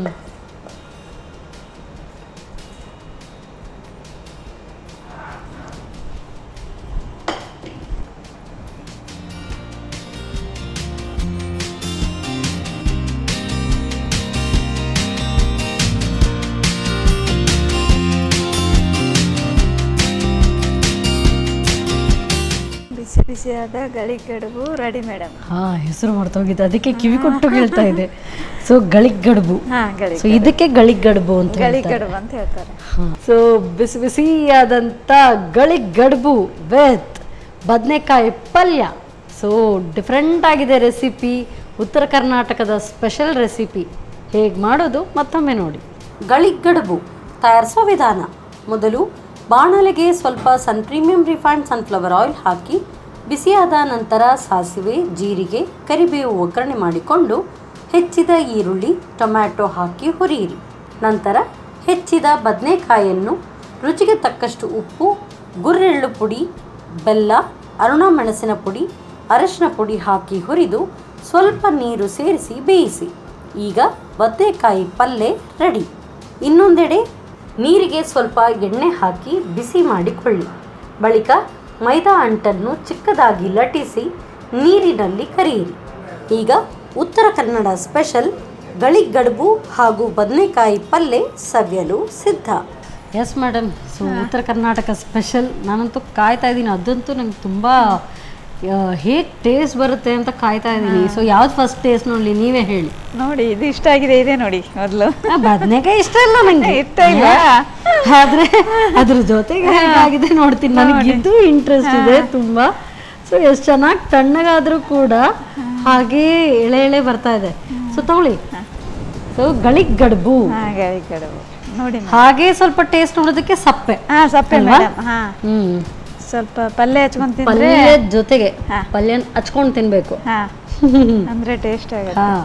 ಬಿಸಿಯಾದ ಗಳಿಗಡುಬು ರೆಡಿ ಮೇಡಮ್ ಹಾ ಹೆಸರು ಮರ್ತೋಗಿದೆ ಅದಕ್ಕೆ ಕಿವಿ ಕೊಟ್ಟು ಹೇಳ್ತಾ ಇದೆ ಸೊ ಗಳಿಗಡುಬು ಹಾ ಗಳಿ ಸೊ ಇದಕ್ಕೆ ಗಳಿಗಡುಬು ಅಂತ ಹೇಳ್ತಾರೆ ಗಳಿಗಡುಬು ಅಂತ ಹೇಳ್ತಾರೆ ಸೊ ಬಿಸಿ ಬಿಸಿಯಾದಂಥ ಗಳಿಗಡುಬು ವಿತ್ ಬದನೆಕಾಯಿ ಪಲ್ಯ ಸೊ ಡಿಫ್ರೆಂಟ್ ಆಗಿದೆ ರೆಸಿಪಿ ಉತ್ತರ ಕರ್ನಾಟಕದ ಸ್ಪೆಷಲ್ ರೆಸಿಪಿ ಹೇಗೆ ಮಾಡೋದು ಮತ್ತೊಮ್ಮೆ ನೋಡಿ ಗಳಿಗಡುಬು ತಯಾರಿಸುವ ವಿಧಾನ ಮೊದಲು ಬಾಣಲೆಗೆ ಸ್ವಲ್ಪ sun premium refined sunflower oil ಹಾಕಿ ಬಿಸಿಯಾದ ನಂತರ ಸಾಸಿವೆ ಜೀರಿಗೆ ಕರಿಬೇವು ಒಗ್ಗರಣೆ ಮಾಡಿಕೊಂಡು ಹೆಚ್ಚಿದ ಈರುಳ್ಳಿ ಟೊಮ್ಯಾಟೊ ಹಾಕಿ ಹುರಿಯಿರಿ ನಂತರ ಹೆಚ್ಚಿದ ಬದನೆಕಾಯನ್ನು ರುಚಿಗೆ ತಕ್ಕಷ್ಟು ಉಪ್ಪು ಗುರ್ರೆಳ್ಳು ಪುಡಿ ಬೆಲ್ಲ ಅರುಣ ಮೆಣಸಿನ ಪುಡಿ ಅರಶಿನ ಪುಡಿ ಹಾಕಿ ಹುರಿದು ಸ್ವಲ್ಪ ನೀರು ಸೇರಿಸಿ ಬೇಯಿಸಿ ಈಗ ಬದನೆಕಾಯಿ ಪಲ್ಯ ರೆಡಿ ಇನ್ನೊಂದೆಡೆ ನೀರಿಗೆ ಸ್ವಲ್ಪ ಎಣ್ಣೆ ಹಾಕಿ ಬಿಸಿ ಮಾಡಿಕೊಳ್ಳಿ ಬಳಿಕ ಮೈದಾ ಅಂಟನ್ನು ಚಿಕ್ಕದಾಗಿ ಲಟಿಸಿ ನೀರಿನಲ್ಲಿ ಕರಿಯಿರಿ ಈಗ ಉತ್ತರ ಕನ್ನಡ ಸ್ಪೆಷಲ್ ಗಳಿಗಡುಬು ಹಾಗೂ ಬದನೆಕಾಯಿ ಪಲ್ಯ ಸವಿಯಲು ಸಿದ್ಧ yes madam so Uttara Karnataka special ನಾನಂತೂ ಕಾಯ್ತಾ ಇದ್ದೀನಿ ಅದಂತೂ ನಂಗೆ ತುಂಬ ಹೇಗೆ ಟೇಸ್ಟ್ ಬರುತ್ತೆ ಅಂತ ಕಾಯ್ತಾ ಇದ್ದೀನಿ ಸೊ ಯಾವ್ದು ಫಸ್ಟ್ ಟೇಸ್ಟ್ ನೋಡಲಿ ನೀವೇ ಹೇಳಿ ನೋಡಿ ಇದು ಇಷ್ಟ ಆಗಿದೆ ಇದೆ ನೋಡಿ ಮೊದಲು ಬದನೆಕಾಯಿ ಇಷ್ಟ ಇಲ್ಲ ನಂಗೆ ಇಷ್ಟ ಇಲ್ಲ? ಆದ್ರೆ ಅದ್ರ ಜೊತೆಗೆ ಹೇಗಾಗಿದೆ ನೋಡ್ತೀನಿ ನನಗೆ ಇದು ಇಂಟ್ರೆಸ್ಟ್ ಇದೆ ತುಂಬಾ ಸೊ ಎಷ್ಟು ಚೆನ್ನಾಗಿ ತಣ್ಣಗಾದ್ರೂ ಕೂಡ ಹಾಗೆ ಎಳೆ ಎಳೆ ಬರ್ತಾ ಇದೆ ಸೊ ತಗೊಳ್ಳಿ ಸೊ ಗಳಿಗ್ ಗಡ್ಬು ಹಾ ಗಳಿಗಡುಬು ನೋಡಿ madam. ಹಾಗೆ ಸ್ವಲ್ಪ ಟೇಸ್ಟ್ ನೋಡೋದಕ್ಕೆ ಸಪ್ಪೆ ಹಾ ಸಪ್ಪೆ ಅಲ್ವಾ? ಮೇಡಮ್ ಹಾ ಹ್ಮ್ ಸ್ವಲ್ಪ ಪಲ್ಯ ಹಚ್ಕೊಂಡ್ ತಿಂದ್ರೆ ಪಲ್ಯದ ಜೊತೆಗೆ ಹಾ. ಪಲ್ಯ ಹಚ್ಕೊಂಡು ತಿನ್ಬೇಕು ಹಾ ಅಂದ್ರೆ ಟೇಸ್ಟ್ ಆಗುತ್ತೆ ಹಾ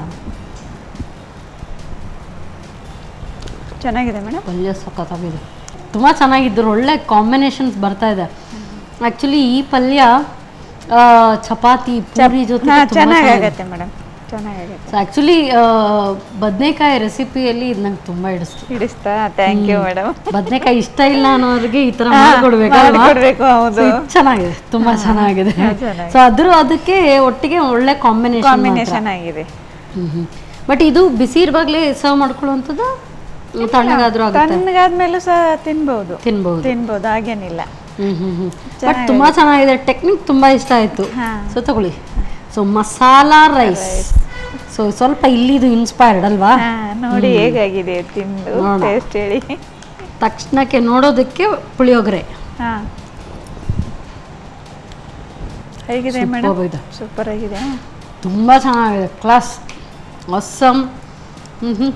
ಚೆನ್ನಾಗಿದೆ ಮೇಡಮ್ ಪಲ್ಯ ಸಖತ್ತಾಗಿದೆ ತುಂಬ ಚೆನ್ನಾಗಿದ್ದರು ಒಳ್ಳೆ ಕಾಂಬಿನೇಷನ್ಸ್ ಬರ್ತಾ ಇದೆ ಆ್ಯಕ್ಚುಲಿ ಈ ಪಲ್ಯ ಆ, ಚಪಾತಿ ಪೂರಿ ಜೊತೆ ಹಾ ಚೆನ್ನಾಗಾಗತ್ತೆ ಮೇಡಮ್ ಚೆನ್ನಾಗಾಗತ್ತೆ ಸೊ ಆ್ಯಕ್ಚುಲಿ ಬದನೆಕಾಯಿ ರೆಸಿಪಿಯಲ್ಲಿ ಇದು ನಂಗೆ ತುಂಬ ಹಿಡಿಸ್ತು ಹಿಡಿಸ್ತಾ ಥ್ಯಾಂಕ್ ಯು ಮೇಡಮ್ ಬದನೆಕಾಯಿ ಇಷ್ಟ ಇಲ್ಲ ಅನ್ನೋರಿಗೆ ಈ ಥರ ಹಾ, ಮಾಡಿಕೊಡ್ಬೇಕಲ್ವಾ ಮಾಡ್ಕೊಡ್ಬೇಕು, ಹೌದು. So, ಇದು ಚೆನ್ನಾಗಿದೆ ತುಂಬ ಚೆನ್ನಾಗಿದೆ ಚೆನ್ನಾಗಿದೆ. ಸೊ ಅದ್ರ ಅದಕ್ಕೆ ಒಟ್ಟಿಗೆ ಒಳ್ಳೆ ಕಾಂಬಿನೇಷನ್ ಕಾಂಬಿನೇಷನ್ ಆಗಿದೆ ಬಟ್ ಇದು ಬಿಸಿ ಇರುವಾಗಲೇ ಸರ್ವ್ ಮಾಡ್ಕೊಳ್ಳುವಂಥದ್ದು ತಣ್ಣಗಾದ್ರೂ ಆಗುತ್ತೆ ತಣ್ಣಗಾದ್ಮೇಲೂ ಸಹ ತಿನ್ಬಹುದು ತಿನ್ಬಹುದು ತಿನ್ಬಹುದು ಹಾಗೇನಿಲ್ಲ ಹ್ಮ್ ಹ್ಮ್ ಹ್ಮ್ ಬಟ್ ತುಂಬಾ ಚೆನ್ನಾಗಿದೆ ಟೆಕ್ನಿಕ್ ತುಂಬಾ ಇಷ್ಟ ಆಯ್ತು ಹಾ. ಸೊ ತಗೊಳ್ಳಿ ಸೊ ಮಸಾಲಾ ರೈಸ್ ಸೊ ಸ್ವಲ್ಪ ಇಲ್ಲಿದು ಇನ್ಸ್ಪೈರ್ಡ್ ಅಲ್ವಾ ಹಾ ನೋಡಿ ಹೇಗಾಗಿದೆ ತಿಂದು ನೋಡೋಣ. ಟೇಸ್ಟ್ ಹೇಳಿ ತಕ್ಷಣಕ್ಕೆ ನೋಡೋದಕ್ಕೆ ಪುಳಿಯೋಗರೆ ಹಾ ಹೇಗಿದೆ Superb ಮೇಡಮ್ ಇದೆ. ಸೂಪರ್ ಆಗಿದೆ ತುಂಬಾ ಚೆನ್ನಾಗಿದೆ ಕ್ಲಾಸ್ ಅಸ್ಸಮ್ ಹ್ಮ್ ಹ್ಮ್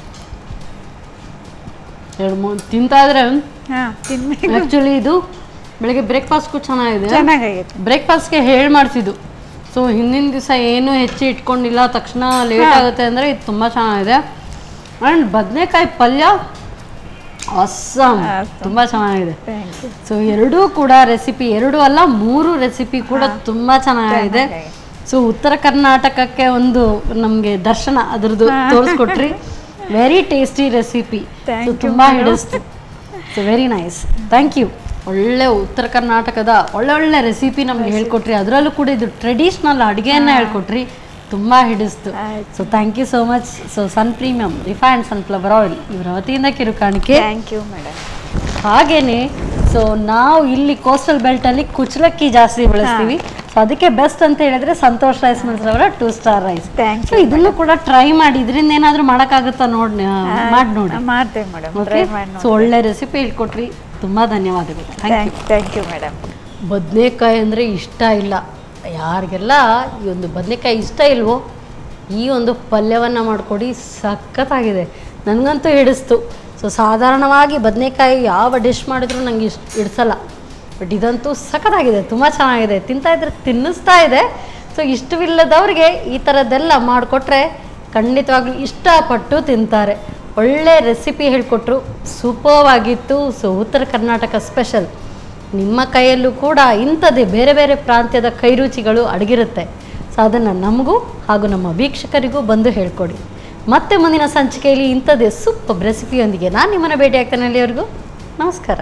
ಎರಡು ಮೂರು ತಿಂತಾ ಇದ್ರೆ ಹಾ ತಿನ್ಬೇಕು ಆ್ಯಕ್ಚುಲಿ ಇದು ಬೆಳಗ್ಗೆ ಬ್ರೇಕ್ಫಾಸ್ಟ್ಗೂ ಚೆನ್ನಾಗಿದೆ ಚೆನ್ನಾಗೈತೆ ಬ್ರೇಕ್ಫಾಸ್ಟ್ಗೆ ಹೇಳಿ ಮಾಡಿಸಿದ್ದು ಸೊ ಹಿಂದಿನ ದಿವಸ ಏನು ಹೆಚ್ಚಿ ಇಟ್ಕೊಂಡಿಲ್ಲ ತಕ್ಷಣ ಲೇಟ್ ಆಗುತ್ತೆ ಅಂದರೆ ಇದು ತುಂಬ ಚೆನ್ನಾಗಿದೆ ಆ್ಯಂಡ್ ಬದನೆಕಾಯಿ ಪಲ್ಯ ಅಸ್ಸಾಮ್ Awesome. ತುಂಬ ಚೆನ್ನಾಗಿದೆ ಥ್ಯಾಂಕ್ ಯು ಸೊ ಎರಡೂ ಕೂಡ ರೆಸಿಪಿ ಎರಡು ಅಲ್ಲ ಮೂರು ರೆಸಿಪಿ ಕೂಡ ತುಂಬ ಚೆನ್ನಾಗಿದೆ ಚೆನ್ನಾಗಿದೆ. ಸೊ ಉತ್ತರ ಕರ್ನಾಟಕಕ್ಕೆ ಒಂದು ನಮಗೆ ದರ್ಶನ ಅದ್ರದ್ದು ತೋರಿಸ್ಕೊಟ್ರಿ very tasty recipe Thank so you, ತುಂಬ madam. ಹಿಡಿಸ್ತು so very nice thank you ಒಳ್ಳೆ ಉತ್ತರ ಕರ್ನಾಟಕದ ಒಳ್ಳೆ ಒಳ್ಳೆ ರೆಸಿಪಿ ನಮ್ಗೆ ಹೇಳ್ಕೊಟ್ರಿ ಅದರಲ್ಲೂ ಕೂಡ ಇದು ಟ್ರೆಡಿಷ್ನಲ್ ಅಡುಗೆಯನ್ನ ಹೇಳ್ಕೊಟ್ರಿ ತುಂಬ ಹಿಡಿಸ್ತು ಆಯ್ತು. So thank you so much so sun premium refined sunflower oil ಇವರ ವತಿಯಿಂದ ಕಿರುಕಾಣಿಕೆ ಥ್ಯಾಂಕ್ ಯು ಮೇಡಮ್ ಹಾಗೇನೆ ಸೊ ನಾವು ಇಲ್ಲಿ ಕೋಸ್ಟಲ್ ಬೆಲ್ಟ್ ಅಲ್ಲಿ ಕುಚ್ಚಲಕ್ಕಿ ಜಾಸ್ತಿ ಬೆಳೆಸ್ತೀವಿ ಸೊ ಅದಕ್ಕೆ ಬೆಸ್ಟ್ ಅಂತ ಹೇಳಿದ್ರೆ ಸಂತೋಷ್ ರೈಸ್ ಅವರ two star rice Thank so ಇದನ್ನು ಕೂಡ ಟ್ರೈ ಮಾಡಿ ಇದರಿಂದ ಏನಾದ್ರೂ ಮಾಡಕ್ಕಾಗುತ್ತಾ ನೋಡ್ ಮಾಡಿ ನೋಡಿ ಮಾಡ್ತೇವೆ ಮೇಡಮ್ ಓಕೆ ಟ್ರೈ ಮಾಡಿ ಸೊ ಒಳ್ಳೆ ರೆಸಿಪಿ ಹೇಳ್ಕೊಟ್ರಿ ತುಂಬಾ ಧನ್ಯವಾದಗಳು thank you thank you madam ಬದನೆಕಾಯಿ ಅಂದರೆ ಇಷ್ಟ ಇಲ್ಲ ಯಾರಿಗೆಲ್ಲ ಈ ಒಂದು ಬದನೆಕಾಯಿ ಇಷ್ಟ ಇಲ್ವೋ ಈ ಒಂದು ಪಲ್ಯವನ್ನು ಮಾಡಿಕೊಡಿ ಸಖತ್ತಾಗಿದೆ ನನಗಂತೂ ಹಿಡಿಸ್ತು ಸೊ ಸಾಧಾರಣವಾಗಿ ಬದನೆಕಾಯಿ ಯಾವ ಡಿಶ್ ಮಾಡಿದ್ರು ನಂಗೆ ಇಷ್ಟ ಹಿಡ್ಸಲ್ಲ ಬಟ್ ಇದಂತೂ ಸಖತ್ತಾಗಿದೆ ತುಂಬ ಚೆನ್ನಾಗಿದೆ ತಿಂತಾ ಇದ್ರೆ ತಿನ್ನಿಸ್ತಾ ಇದೆ ಸೊ ಇಷ್ಟವಿಲ್ಲದವ್ರಿಗೆ ಈ ಥರದ್ದೆಲ್ಲ ಮಾಡಿಕೊಟ್ರೆ ಖಂಡಿತವಾಗ್ಲೂ ಇಷ್ಟಪಟ್ಟು ತಿಂತಾರೆ ಒಳ್ಳೆ ರೆಸಿಪಿ ಹೇಳಿಕೊಟ್ರು ಸೂಪರ್ ಆಗಿತ್ತು ಸೊ ಉತ್ತರ ಕರ್ನಾಟಕ ಸ್ಪೆಷಲ್ ನಿಮ್ಮ ಕೈಯಲ್ಲೂ ಕೂಡ ಇಂಥದ್ದೇ ಬೇರೆ ಬೇರೆ ಪ್ರಾಂತ್ಯದ ಕೈರುಚಿಗಳು ಅಡಗಿರುತ್ತೆ ಸೊ ಅದನ್ನು ನಮಗೂ ಹಾಗೂ ನಮ್ಮ ವೀಕ್ಷಕರಿಗೂ ಬಂದು ಹೇಳ್ಕೊಡಿ ಮತ್ತೆ ಮುಂದಿನ ಸಂಚಿಕೆಯಲ್ಲಿ ಇಂಥದ್ದೇ ಸೂಪರ್ ರೆಸಿಪಿಯೊಂದಿಗೆ ನಾನು ನಿಮ್ಮನ್ನು ಭೇಟಿ ಆಗ್ತೇನೆ ಅಲ್ಲಿವರೆಗೂ ನಮಸ್ಕಾರ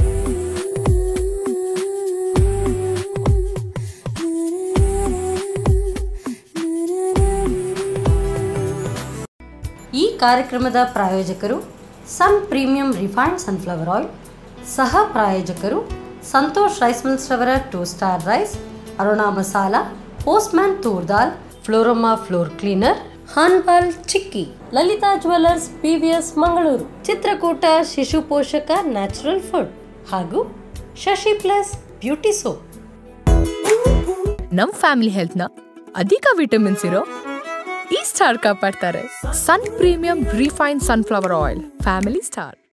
ಈ ಕಾರ್ಯಕ್ರಮದ ಪ್ರಾಯೋಜಕರು sun premium refined sunflower oil ಸಹ ಪ್ರಾಯೋಜಕರು ಸಂತೋಷ್ ರೈಸ್ ಮಿಲ್ಸ್ ರವರ two star rice Aruna masala postman toor dal Florama floor cleaner Hanpal chikki Lalitha jewellers PVS Mangaluru Chitrakoota Shishu Poshaka natural food ಹಾಗೂ ಶಶಿ ಪ್ಲಸ್ ಬ್ಯೂಟಿ ಸೋಪ್ ನಮ್ ಫ್ಯಾಮಿಲಿ ಹೆಲ್ತ್ನ ಅಧಿಕ ವಿಟಮಿನ್ಸ್ ಇರೋ ಈ ಸ್ಟಾರ್ ಕಾಪಾಡ್ತಾರೆ sun premium refine sunflower oil family star